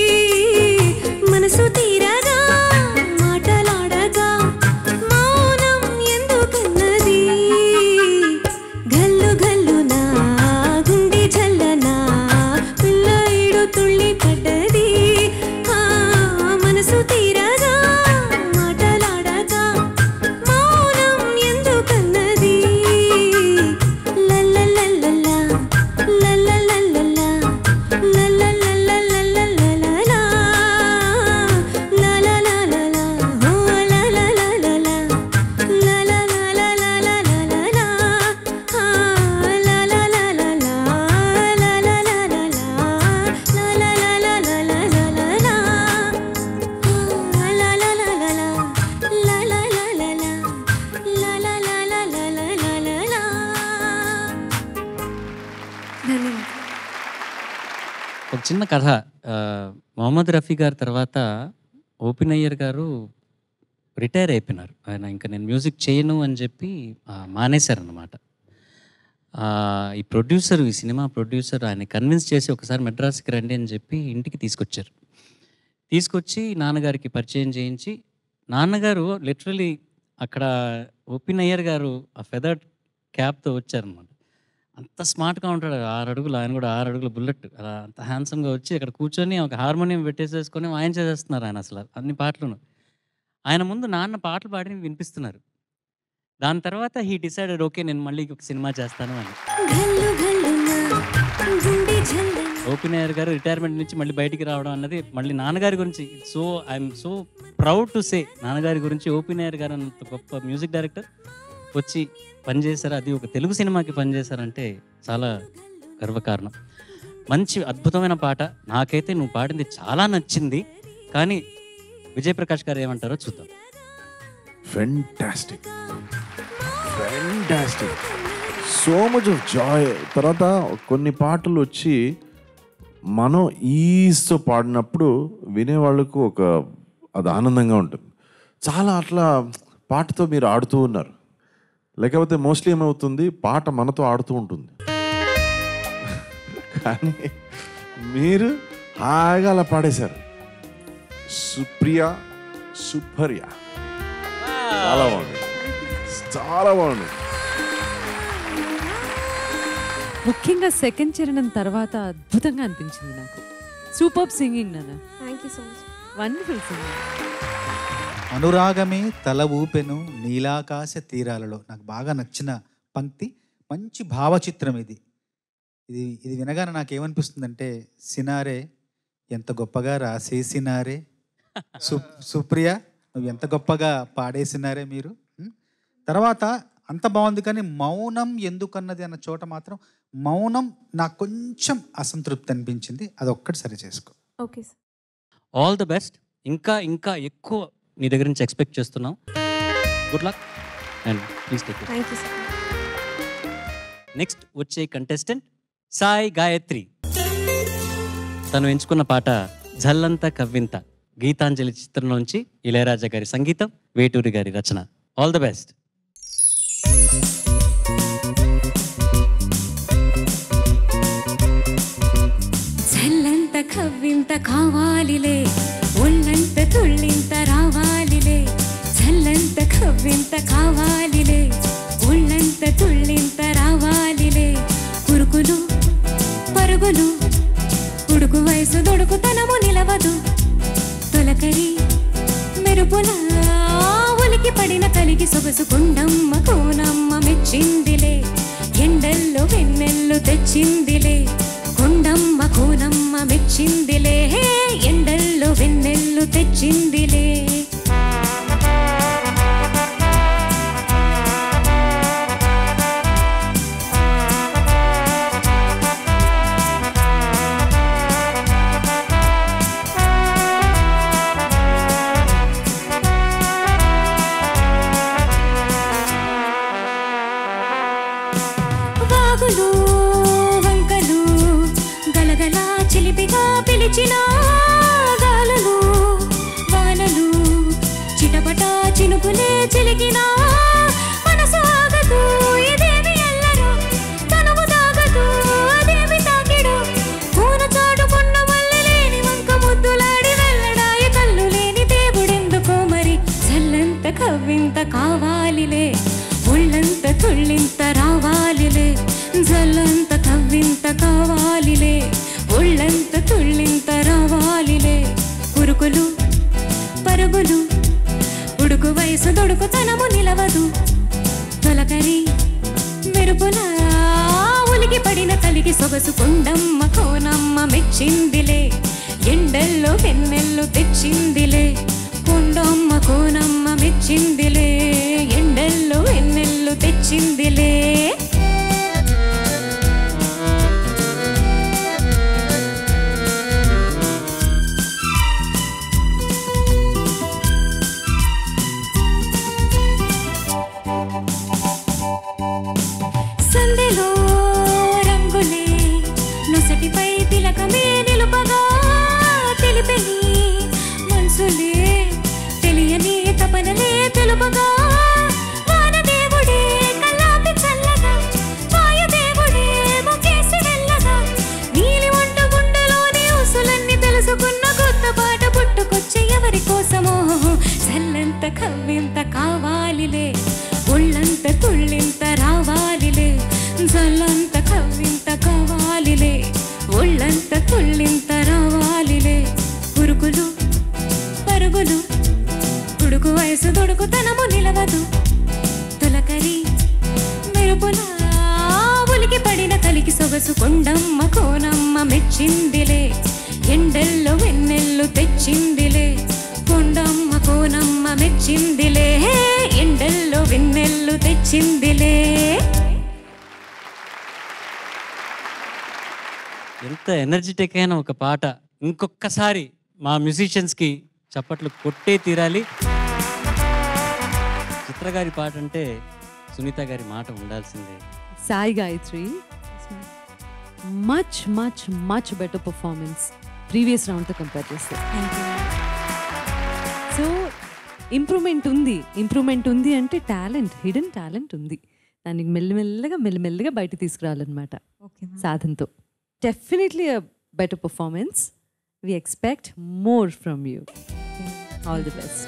D: మనసు తీరగా మాటలాడగా మౌనం ఎందుకన్నది గల్లు గల్లున గుండె జల్లన పిల్లడు తుళ్ళి పడ్డది ఆ మనసు తీరగా మాటలాడగా మౌనం ఎందుకన్నది లల్లలల్లలా, లల్లలల్లలా, లల్లలల్లలల్లలలా, లలలలలా, ఓ లలలలలా, లలలలలలలలా, ఆ లలలలలా, లలలలలా, లలలలలలలలా.
B: ఒక చిన్న కథ ఆ, మొహమ్మద్ రఫీ గారి తర్వాత ఓపెన్ అయ్యర్ గారు రిటైర్ అయిపోయినారు ఆయన ఇంకా నేను మ్యూజిక్ చేయను అని చెప్పి ఆ, మానేశారన్నమాట ఆ, ఈ ప్రొడ్యూసర్ ఈ సినిమా ప్రొడ్యూసర్ ఆయన కన్విన్స్ చేసి ఒకసారి మెడ్రాస్కి రండి అని చెప్పి ఇంటికి తీసుకొచ్చారు తీసుకొచ్చి నాన్నగారికి పరిచయం చేయించి నాన్నగారు లిటరలీ అక్కడ ఓపెన్ అయ్యర్ గారు ఆ ఫెదర్ క్యాప్తో వచ్చారనమాట అంత స్మార్ట్గా ఉంటాడు ఆరు అడుగులు ఆయన కూడా ఆరు అడుగులు బుల్లెట్ అలా అంత హ్యాండ్సమ్గా వచ్చి అక్కడ కూర్చొని ఒక హార్మోనియం పెట్టేసేసుకొని వాయించేసేస్తున్నారు ఆయన అసలు అన్ని పాటలను ఆయన ముందు నాన్న పాటలు పాడి వినిపిస్తున్నారు దాని తర్వాత హీ డిసైడెడ్ ఓకే నేను మళ్ళీ ఒక సినిమా చేస్తాను అని ఓపెన్ అయ్యర్ గారు రిటైర్మెంట్ నుంచి మళ్ళీ బయటికి రావడం అన్నది మళ్ళీ నాన్నగారి గురించి so I'm so proud to say నాన్నగారి గురించి ఓపెన్ అయ్యర్ గారు అంత గొప్ప మ్యూజిక్ డైరెక్టర్ వచ్చి పనిచేశారు అది ఒక తెలుగు సినిమాకి పనిచేశారంటే చాలా గర్వకారణం మంచి అద్భుతమైన పాట నాకైతే నువ్వు పాడింది చాలా నచ్చింది కానీ విజయప్రకాష్ గారు ఏమంటారో చూద్దాం
F: fantastic fantastic so much of joy తర్వాత కొన్ని పాటలు వచ్చి మనం ఈజ్తో పాడినప్పుడు వినేవాళ్ళకు ఒక అది ఆనందంగా ఉంటుంది చాలా అట్లా పాటతో మీరు ఆడుతూ ఉన్నారు లేకపోతే మోస్ట్లీ ఏమవుతుంది పాట మనతో ఆడుతూ ఉంటుంది కానీ మీరు హాయిగా అలా పాడేశారు సుప్రియ సుపర్య చాలా బాగుంది చాలా బాగుంది
G: ముఖ్యంగా సెకండ్ చరణం తర్వాత అద్భుతంగా అనిపించింది నాకు సూపర్ సింగింగ్ నాన్న
H: thank you so much
G: wonderful singing
C: అనురాగమే తల ఊపెను నీలాకాశ తీరాలలో నాకు బాగా నచ్చిన పంక్తి మంచి భావచిత్రం ఇది ఇది ఇది వినగానే నాకు ఏమనిపిస్తుందంటే సినారే ఎంత గొప్పగా రాసేసినారే సు సుప్రియ నువ్వు ఎంత గొప్పగా పాడేసినారే మీరు ఉం? తర్వాత అంత బాగుంది కానీ మౌనం ఎందుకన్నది అన్న చోట మాత్రం మౌనం నాకు కొంచెం అసంతృప్తి అనిపించింది అది ఒక్కటి సరి చేసుకో
H: okay sir
B: all the best ఇంకా ఇంకా ఎక్కువ నీ దగ్గర నుంచి ఎక్స్పెక్ట్ చేస్తున్నాం good luck and please take
H: thank you sir
B: next వచ్చే కంటెస్టెంట్ సాయి గాయత్రి తను ఎంచుకున్న పాట జల్లంత కవ్వింత గీతాంజలి చిత్రంలోంచి ఇళయరాజా గారి సంగీతం వేటూరి గారి రచన ఆల్ ద బెస్ట్
D: చల్లంత కవ్వింత కావాలిలే ఒళ్ళంత తుళ్ళింత రావాలిలే చల్లంత కవ్వింత కావాలిలే ఒళ్ళంత తుళ్ళింత రావాలిలే ఉరుకులు పరుగులు ఉడుకు వయసు దొడుకుతనము నిలవదు తొలకరి మెరుపుల ఉలికి పడిన కలిగి సొగసు కొండమ్మ కోనమ్మ మెచ్చిందిలే ఎండల్లో వెన్నెల్లు తెచ్చిందిలే కొండమ్మ కోనమ్మ మెచ్చిందిలే హే, ఎండల్లో వెన్నెల్లు తెచ్చిందిలే చిటపట చినుకులే చిలికినా మనసు ఆగదు ఇదేమి ఎల్లరు తనువు తాగదు అదేమి తాకిడు పూన చాటుకున్న మల్లె లేని వంక ముద్దులాడి వెళ్ళడాయ కళ్ళు లేని దేవుడెందుకో మరి చల్లంత కవ్వింత కావాలిలే ఒళ్ళంత తుళ్ళింత రావాలిలే జల్లంత కవ్వింత కావాలిలే ఒళ్ళంత తుళ్ళింత రావాలిలే ఉరుకులు పరుగులు ఉడుకు వయసు దొడుకుతనము నిలవదు తొలకరి మెరుపులా ఉలికి పడిన కలిగి సొగసు కొండమ్మ కోనమ్మ మెచ్చిందిలే ఎండల్లో వెన్నెల్లు తెచ్చిందిలే కొండమ్మ కోనమ్మ మెచ్చిందిలే ఎండల్లో వెన్నెల్లు తెచ్చిందిలే సందెలో రంగులే నొసటిపై తిలకమే నిలుపగా తెలిపెని మనసులే తెలియని తపనలే తెలుపగా వానదేవుడే కల్లాపి చల్లగా వాయుదేవుడే ముఖేసి వెళ్ళగా నీలి వంట గుండెలోని ఊసులన్నీ తెలుసుకున్న కొత్త పాట పుట్టుకొచ్చే ఎవరి కోసమో చల్లంత కవ్వింత కావాలిలే ఒళ్ళంత తుళ్ళింత రావాలిలే జల్లంత కవ్వింత కావాలిలే ఒళ్ళంత తుళ్ళింత రావాలిలే ఉరుకులు పరుగులు ఉడుకు వయసు దొడుకుతనము నిలవదు తొలకరి మెరుపులా ఉలికి పడిన కలికి సొగసు కొండమ్మ కోనమ్మ మెచ్చిందిలే ఎండల్లో వెన్నెల్లు తెచ్చిందిలే కొండమ్మ కోనమ్మ మెచ్చిందిలే ఎండల్లో వెన్నెల్లు తెచ్చిందిలే
B: ఎంత ఎనర్జెటిక్ అయిన ఒక పాట ఇంకొకసారి మా మ్యూజిషియన్స్కి చప్పట్లు కొట్టే తీరాలి చిత్ర గారి పాట అంటే సునీత గారి మాట ఉండాల్సిందే
G: Sai Gayathri much much much better performance previous రౌండ్తో కంపేర్ చేస్తే సో ఇంప్రూవ్మెంట్ ఉంది ఇంప్రూవ్మెంట్ ఉంది అంటే టాలెంట్ హిడెన్ టాలెంట్ ఉంది దానికి మెల్లిమెల్లగా మెల్లిమెల్లిగా బయట తీసుకురావాలన్నమాట సాధనతో definitely a better performance we expect more from you all the best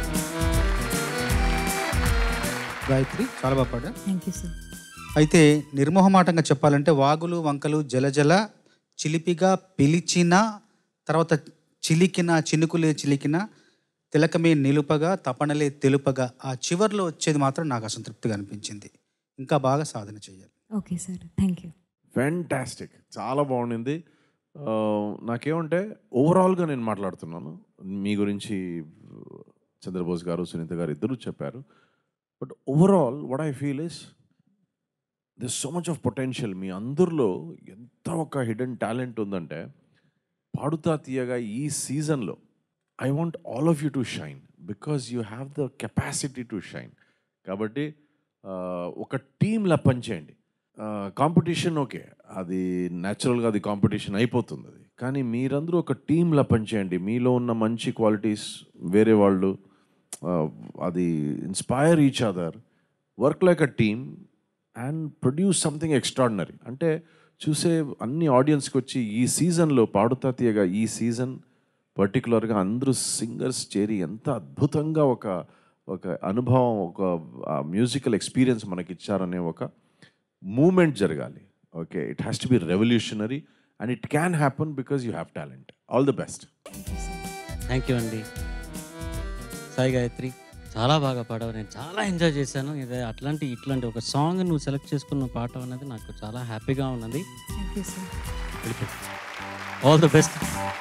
C: Gayathri చాలా బాగా పాడా
H: థ్యాంక్ యూ సార్
C: అయితే నిర్మోహమాటంగా చెప్పాలంటే వాగులు వంకలు జలజల చిలిపిగా పిలిచిన తర్వాత చిలికిన చినుకులే చిలికిన తిలకమే నిలుపగా తపనలే తెలుపగా ఆ చివర్లో వచ్చేది మాత్రం నాకు అసంతృప్తిగా అనిపించింది ఇంకా బాగా సాధన చేయాలి
H: okay sir thank you
F: fantastic చాలా బాగుండింది ఆ, నాకేమంటే ఓవరాల్గా నేను మాట్లాడుతున్నాను మీ గురించి చంద్రబోస్ గారు సునీత గారు ఇద్దరు చెప్పారు but overall what I feel is this so much of potential మీ అందరిలో ఎంత ఒక హిడెన్ టాలెంట్ ఉందంటే పాడుతా తీయగా ఈ సీజన్లో I want all of you to shine because you have the capacity to shine కాబట్టి ఆ, ఒక టీంలా పనిచేయండి కాంపిటీషన్ ఓకే అది న్యాచురల్గా అది కాంపిటీషన్ అయిపోతుంది అది కానీ మీరందరూ ఒక టీంలా పనిచేయండి మీలో ఉన్న మంచి క్వాలిటీస్ వేరే వాళ్ళు ఆ, అది inspire each other work like a team and produce something extraordinary అంటే చూసే అన్ని ఆడియన్స్కి వచ్చి ఈ సీజన్లో పాడుతా తీయగా ఈ సీజన్ పర్టికులర్గా అందరూ సింగర్స్ చేరి ఎంత అద్భుతంగా ఒక ఒక అనుభవం ఒక మ్యూజికల్ ఎక్స్పీరియన్స్ మనకి ఇచ్చారనే ఒక మూమెంట్ జరగాలి okay it has to be revolutionary and it can happen because you have talent all the best
B: thank you అండి సాయి గాయత్రి చాలా బాగా పాడావు నేను చాలా ఎంజాయ్ చేశాను ఇది అట్లాంటి ఇట్లాంటి ఒక సాంగ్ నువ్వు సెలెక్ట్ చేసుకున్న పాట అనేది నాకు చాలా హ్యాపీగా ఉన్నది
H: thank you sir
B: all the best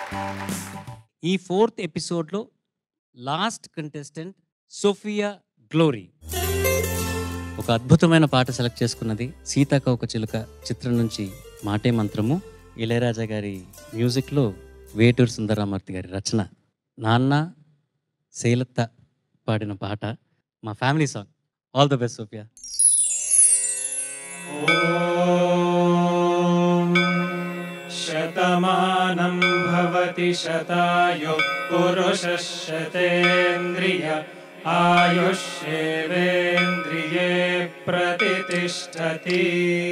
B: ఈ ఫోర్త్ ఎపిసోడ్లో లాస్ట్ కంటెస్టెంట్ సోఫియా గ్లోరీ ఒక అద్భుతమైన పాట సెలెక్ట్ చేసుకున్నది సీతాకోక చిలుక చిత్రం నుంచి మాటే మంత్రము ఇళయరాజా గారి మ్యూజిక్లో వేటూరు సుందరరామూర్తి గారి రచన నాన్న శైలత్త పాడిన పాట మా family song all the best Sophia
J: शतमानं भवति शतायुः पुरुषः शतेन्द्रिय आयुष्येवेन्द्रिये प्रतितिष्ठति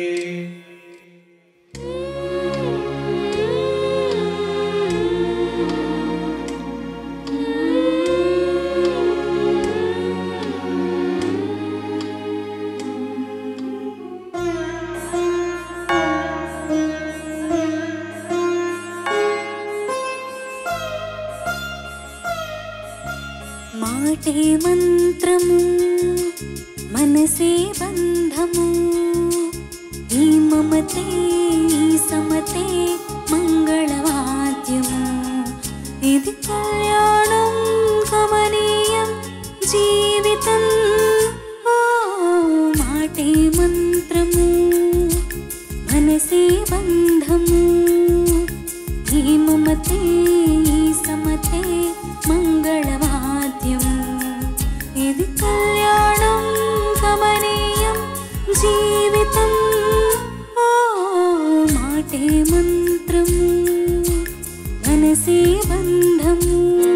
D: మాటే మంత్రము మనసే బంధము ఈ మమతే ఈ సమతే మంగళవాద్యము ఇది కళ్యాణం కమనీయం జీవితం ఓ మాటే మంత్రము మనసే బంధము ఈ మమతే ఈ సమతే మంగళవాద్యం ఇది కళ్యాణం కమనీయం జీవితం ఓ మాటే మంత్రం మనసే బంధము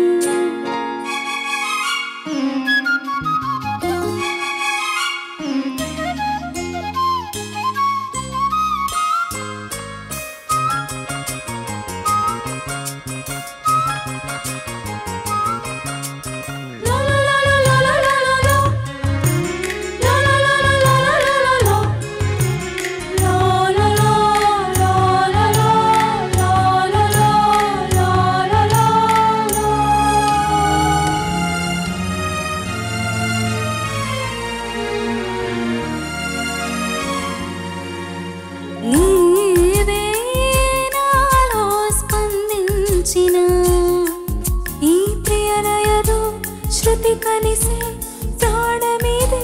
D: నీవే నాలో స్పందించిన ఈ ప్రియలయదు శృతి కలిసే ప్రాణమిదే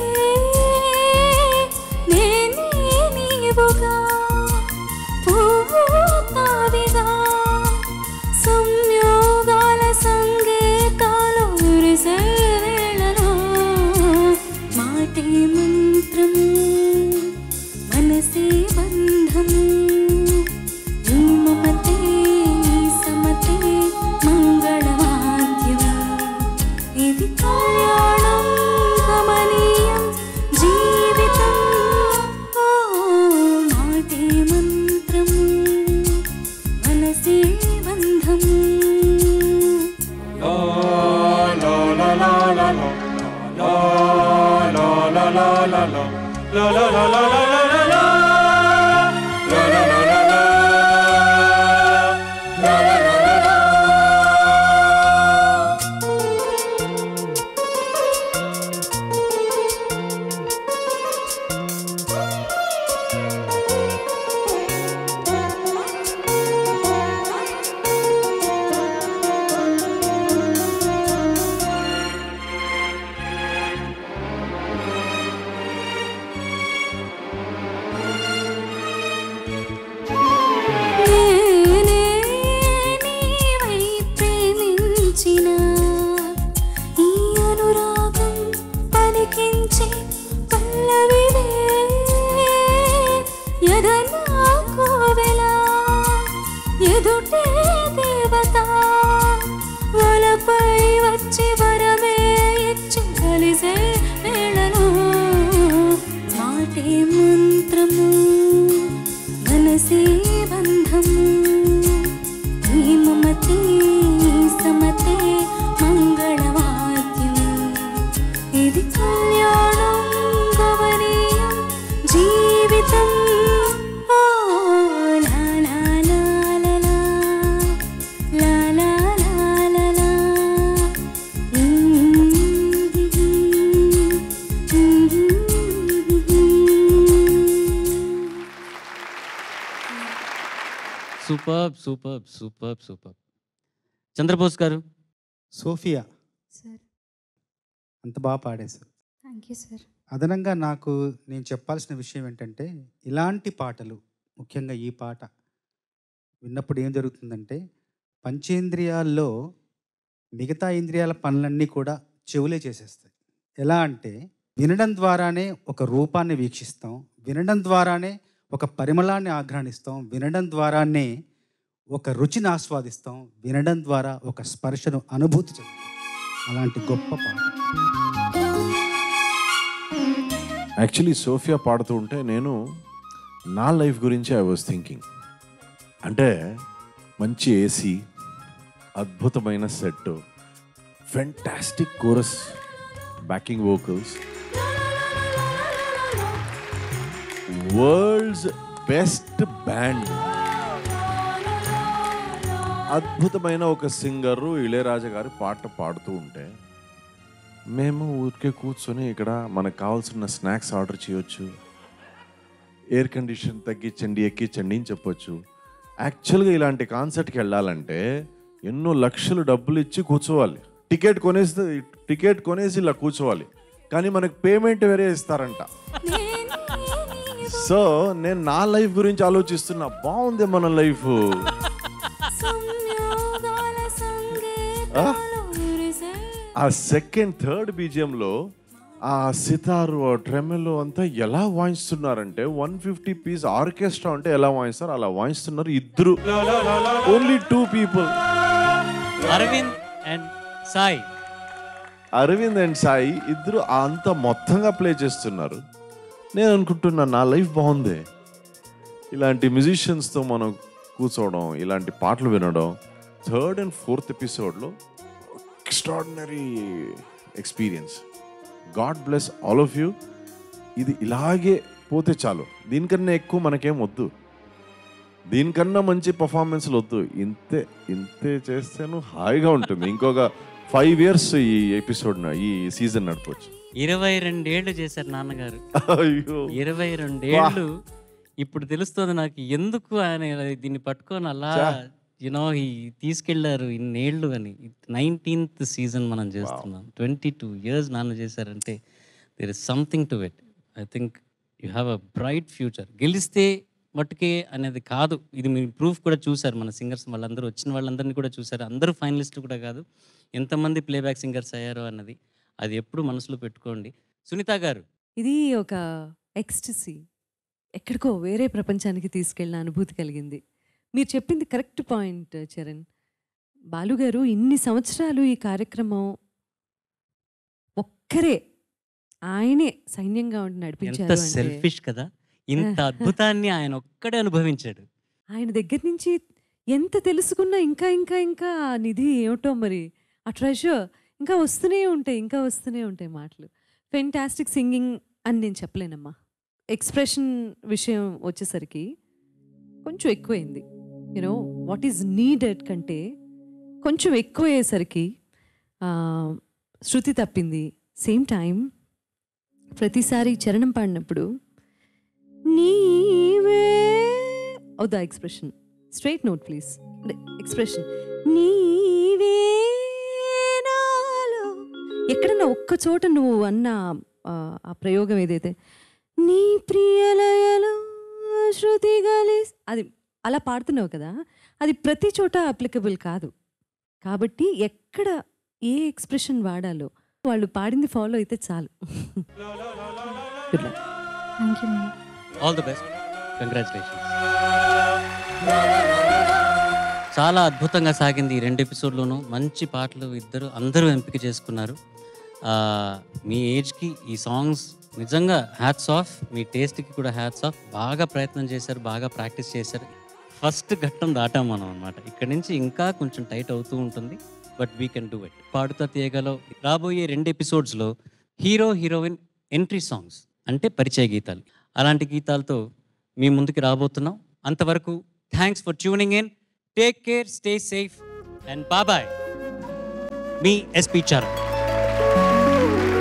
D: నేనే నీవుగా పువ్వు తావిగా సంయోగాల సంగీతాలు విరిసే వేళలో మాటే మంత్రము మనసే బంధము ఈ మమతే ఈ సమతే మంగళవాద్యము ఇది కళ్యాణం కమనీయం జీవితం ఓ మాటే మంత్రము మనసే బంధము నేనే నీవై ప్రేమించిన ఈ అనురాగం పలికించే పల్లవివే ఎదనా కోవెల ఎదుటే దేవత వలపై వచ్చి వరమే ఇచ్చి కలిసే వేళలో మాటే మంత్రము మనసే బంధము ఈ మమతే ఈ సమతే మంగళవాద్యం ఇది కళ్యాణం గవనీయం జీవితం ఓ లా లా లా లా లా. లా లా లా లా లా.
B: Super super super super Chandrabose garu
C: Sophia
H: sir
C: అంత బాగా పాడేశారు
H: థ్యాంక్ యూ సార్
C: అదనంగా నాకు నేను చెప్పాల్సిన విషయం ఏంటంటే ఇలాంటి పాటలు ముఖ్యంగా ఈ పాట విన్నప్పుడు ఏం జరుగుతుందంటే పంచేంద్రియాల్లో మిగతా ఇంద్రియాల పనులన్నీ కూడా చెవులే చేసేస్తాయి ఎలా అంటే వినడం ద్వారానే ఒక రూపాన్ని వీక్షిస్తాం వినడం ద్వారానే ఒక పరిమళాన్ని ఆఘ్రాణిస్తాం వినడం ద్వారానే ఒక రుచిని ఆస్వాదిస్తాం వినడం ద్వారా ఒక స్పర్శను అనుభూతి చెందుతాం అలాంటి గొప్ప పాట
F: యాక్చువల్లీ సోఫియా పాడుతూ ఉంటే నేను నా లైఫ్ గురించి ఐ వాజ్ థింకింగ్ అంటే మంచి ఏసీ అద్భుతమైన set fantastic chorus backing vocals world's best band అద్భుతమైన ఒక సింగరు ఇళయరాజా గారి పాట పాడుతూ ఉంటే మేము ఊరికే కూర్చొని ఇక్కడ మనకు కావాల్సిన స్నాక్స్ ఆర్డర్ చేయొచ్చు ఎయిర్ కండిషన్ తగ్గించండి ఎక్కించండి అని చెప్పొచ్చు యాక్చువల్గా ఇలాంటి కాన్సర్ట్కి వెళ్ళాలంటే ఎన్నో లక్షలు డబ్బులు ఇచ్చి కూర్చోవాలి టికెట్ కొనేసి టికెట్ కొనేసి ఇలా కూర్చోవాలి కానీ మనకు పేమెంట్ వేరే ఇస్తారంట సో నేను నా లైఫ్ గురించి ఆలోచిస్తున్నా బాగుంది మన లైఫ్ ఆ సెకండ్ థర్డ్ బీజియంలో ఆ సితారు ఆ ట్రెమెలో అంతా ఎలా వాయిస్తున్నారంటే వన్ ఫిఫ్టీ పీస్ ఆర్కెస్ట్రా అంటే ఎలా వాయిస్తారు అలా వాయిస్తున్నారు ఇద్దరు only two people
B: Aravind and Sai
F: Aravind and Sai ఇద్దరు అంత మొత్తంగా ప్లే చేస్తున్నారు నేను అనుకుంటున్నా నా లైఫ్ బాగుంది ఇలాంటి మ్యూజిషియన్స్తో మనం కూర్చోవడం ఇలాంటి పాటలు వినడం థర్డ్ అండ్ ఫోర్త్ ఎపిసోడ్లో extraordinary experience God bless all of you ఇది ఇలాగే పోతే చాలు దీనికన్నా ఎక్కువ మనకేం వద్దు దీనికన్నా మంచి పర్ఫార్మెన్స్లు వద్దు ఇంతే ఇంతే చేస్తేను హాయిగా ఉంటుంది ఇంకొక ఫైవ్ ఇయర్స్ ఈ ఎపిసోడ్ ఈ సీజన్ నడపవచ్చు
B: ఇరవై రెండేళ్లు చేశారు నాన్నగారు
F: అయ్యో
B: ఇరవై రెండేళ్ళు ఇప్పుడు తెలుస్తుంది నాకు ఎందుకు ఆయన ఇలా దీన్ని పట్టుకొని అలా
F: చా.
B: యునో ఈ తీసుకెళ్లారు ఇన్నేళ్ళు అని నైన్టీన్త్ సీజన్ మనం చేస్తున్నాం ట్వంటీ టూ ఇయర్స్ నాన్న చేశారంటే there is something to it I think you have a bright future గెలిస్తే మట్టుకే అనేది కాదు ఇది మీరు ప్రూఫ్ కూడా చూశారు మన సింగర్స్ వాళ్ళందరూ వచ్చిన వాళ్ళందరినీ కూడా చూశారు అందరూ ఫైనలిస్టులు కూడా కాదు ఎంతమంది ప్లేబ్యాక్ సింగర్స్ అయ్యారో అన్నది అది ఎప్పుడు మనసులో పెట్టుకోండి సునీత గారు
G: ఇది ఒక ఎక్స్టసీ ఎక్కడికో వేరే ప్రపంచానికి తీసుకెళ్ళిన అనుభూతి కలిగింది మీరు చెప్పింది కరెక్ట్ పాయింట్ చరణ్ బాలుగారు ఇన్ని సంవత్సరాలు ఈ కార్యక్రమం ఒక్కరే ఆయనే సైన్యంగా ఉండి
B: ఎంత
G: నడిపించారు అంటే
B: సెల్ఫిష్ కదా ఇంత అద్భుతాన్ని ఆయన ఒక్కడే అనుభవించాడు
G: ఆయన దగ్గర నుంచి ఎంత తెలుసుకున్నా ఇంకా ఇంకా ఇంకా ఆ నిధి ఏమిటో మరి ఆ ట్రెషర్ ఇంకా వస్తూనే ఉంటాయి ఇంకా వస్తూనే ఉంటాయి మాటలు ఫెంటాస్టిక్ సింగింగ్ అని నేను చెప్పలేనమ్మా ఎక్స్ప్రెషన్ విషయం వచ్చేసరికి కొంచెం ఎక్కువైంది యూనో వాట్ ఈజ్ నీడెడ్ కంటే కొంచెం ఎక్కువ అయ్యేసరికి ఆ, శృతి తప్పింది సేమ్ టైం ప్రతిసారి చరణం పాడినప్పుడు నీవే ఓ the expression straight note please expression నీవే నాలో ఎక్కడన్నా ఒక్క చోట నువ్వు అన్న ఆ, ఆ ప్రయోగం ఏదైతే నీ ప్రియలయలో శృతి గలి అది అలా పాడుతున్నావు కదా అది ప్రతి చోట అప్లికబుల్ కాదు కాబట్టి ఎక్కడ ఏ ఎక్స్ప్రెషన్ వాడాలో వాళ్ళు పాడింది ఫాలో అయితే చాలు good luck
H: thank you ma'am
B: all the best congratulations చాలా అద్భుతంగా సాగింది ఈ రెండు ఎపిసోడ్లోనూ మంచి పాటలు ఇద్దరు అందరూ ఎంపిక చేసుకున్నారు ఆ, మీ ఏజ్కి ఈ సాంగ్స్ నిజంగా హ్యాట్స్ ఆఫ్ మీ టేస్ట్కి కూడా హ్యాట్స్ ఆఫ్ బాగా ప్రయత్నం చేశారు బాగా ప్రాక్టీస్ చేశారు ఫస్ట్ ఘట్టం దాటాం మనం అనమాట ఇక్కడ నుంచి ఇంకా కొంచెం టైట్ అవుతూ ఉంటుంది but we can do it Paadutha తీయగలో రాబోయే రెండు ఎపిసోడ్స్లో హీరో హీరోయిన్ ఎంట్రీ సాంగ్స్ అంటే పరిచయ గీతాలు అలాంటి గీతాలతో మీ ముందుకు రాబోతున్నాం అంతవరకు thanks for tuning in take care stay safe and బాబాయ్ మీ ఎస్పీ చరణ్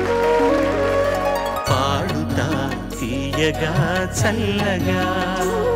A: పాడుతా తీయగా చల్లగా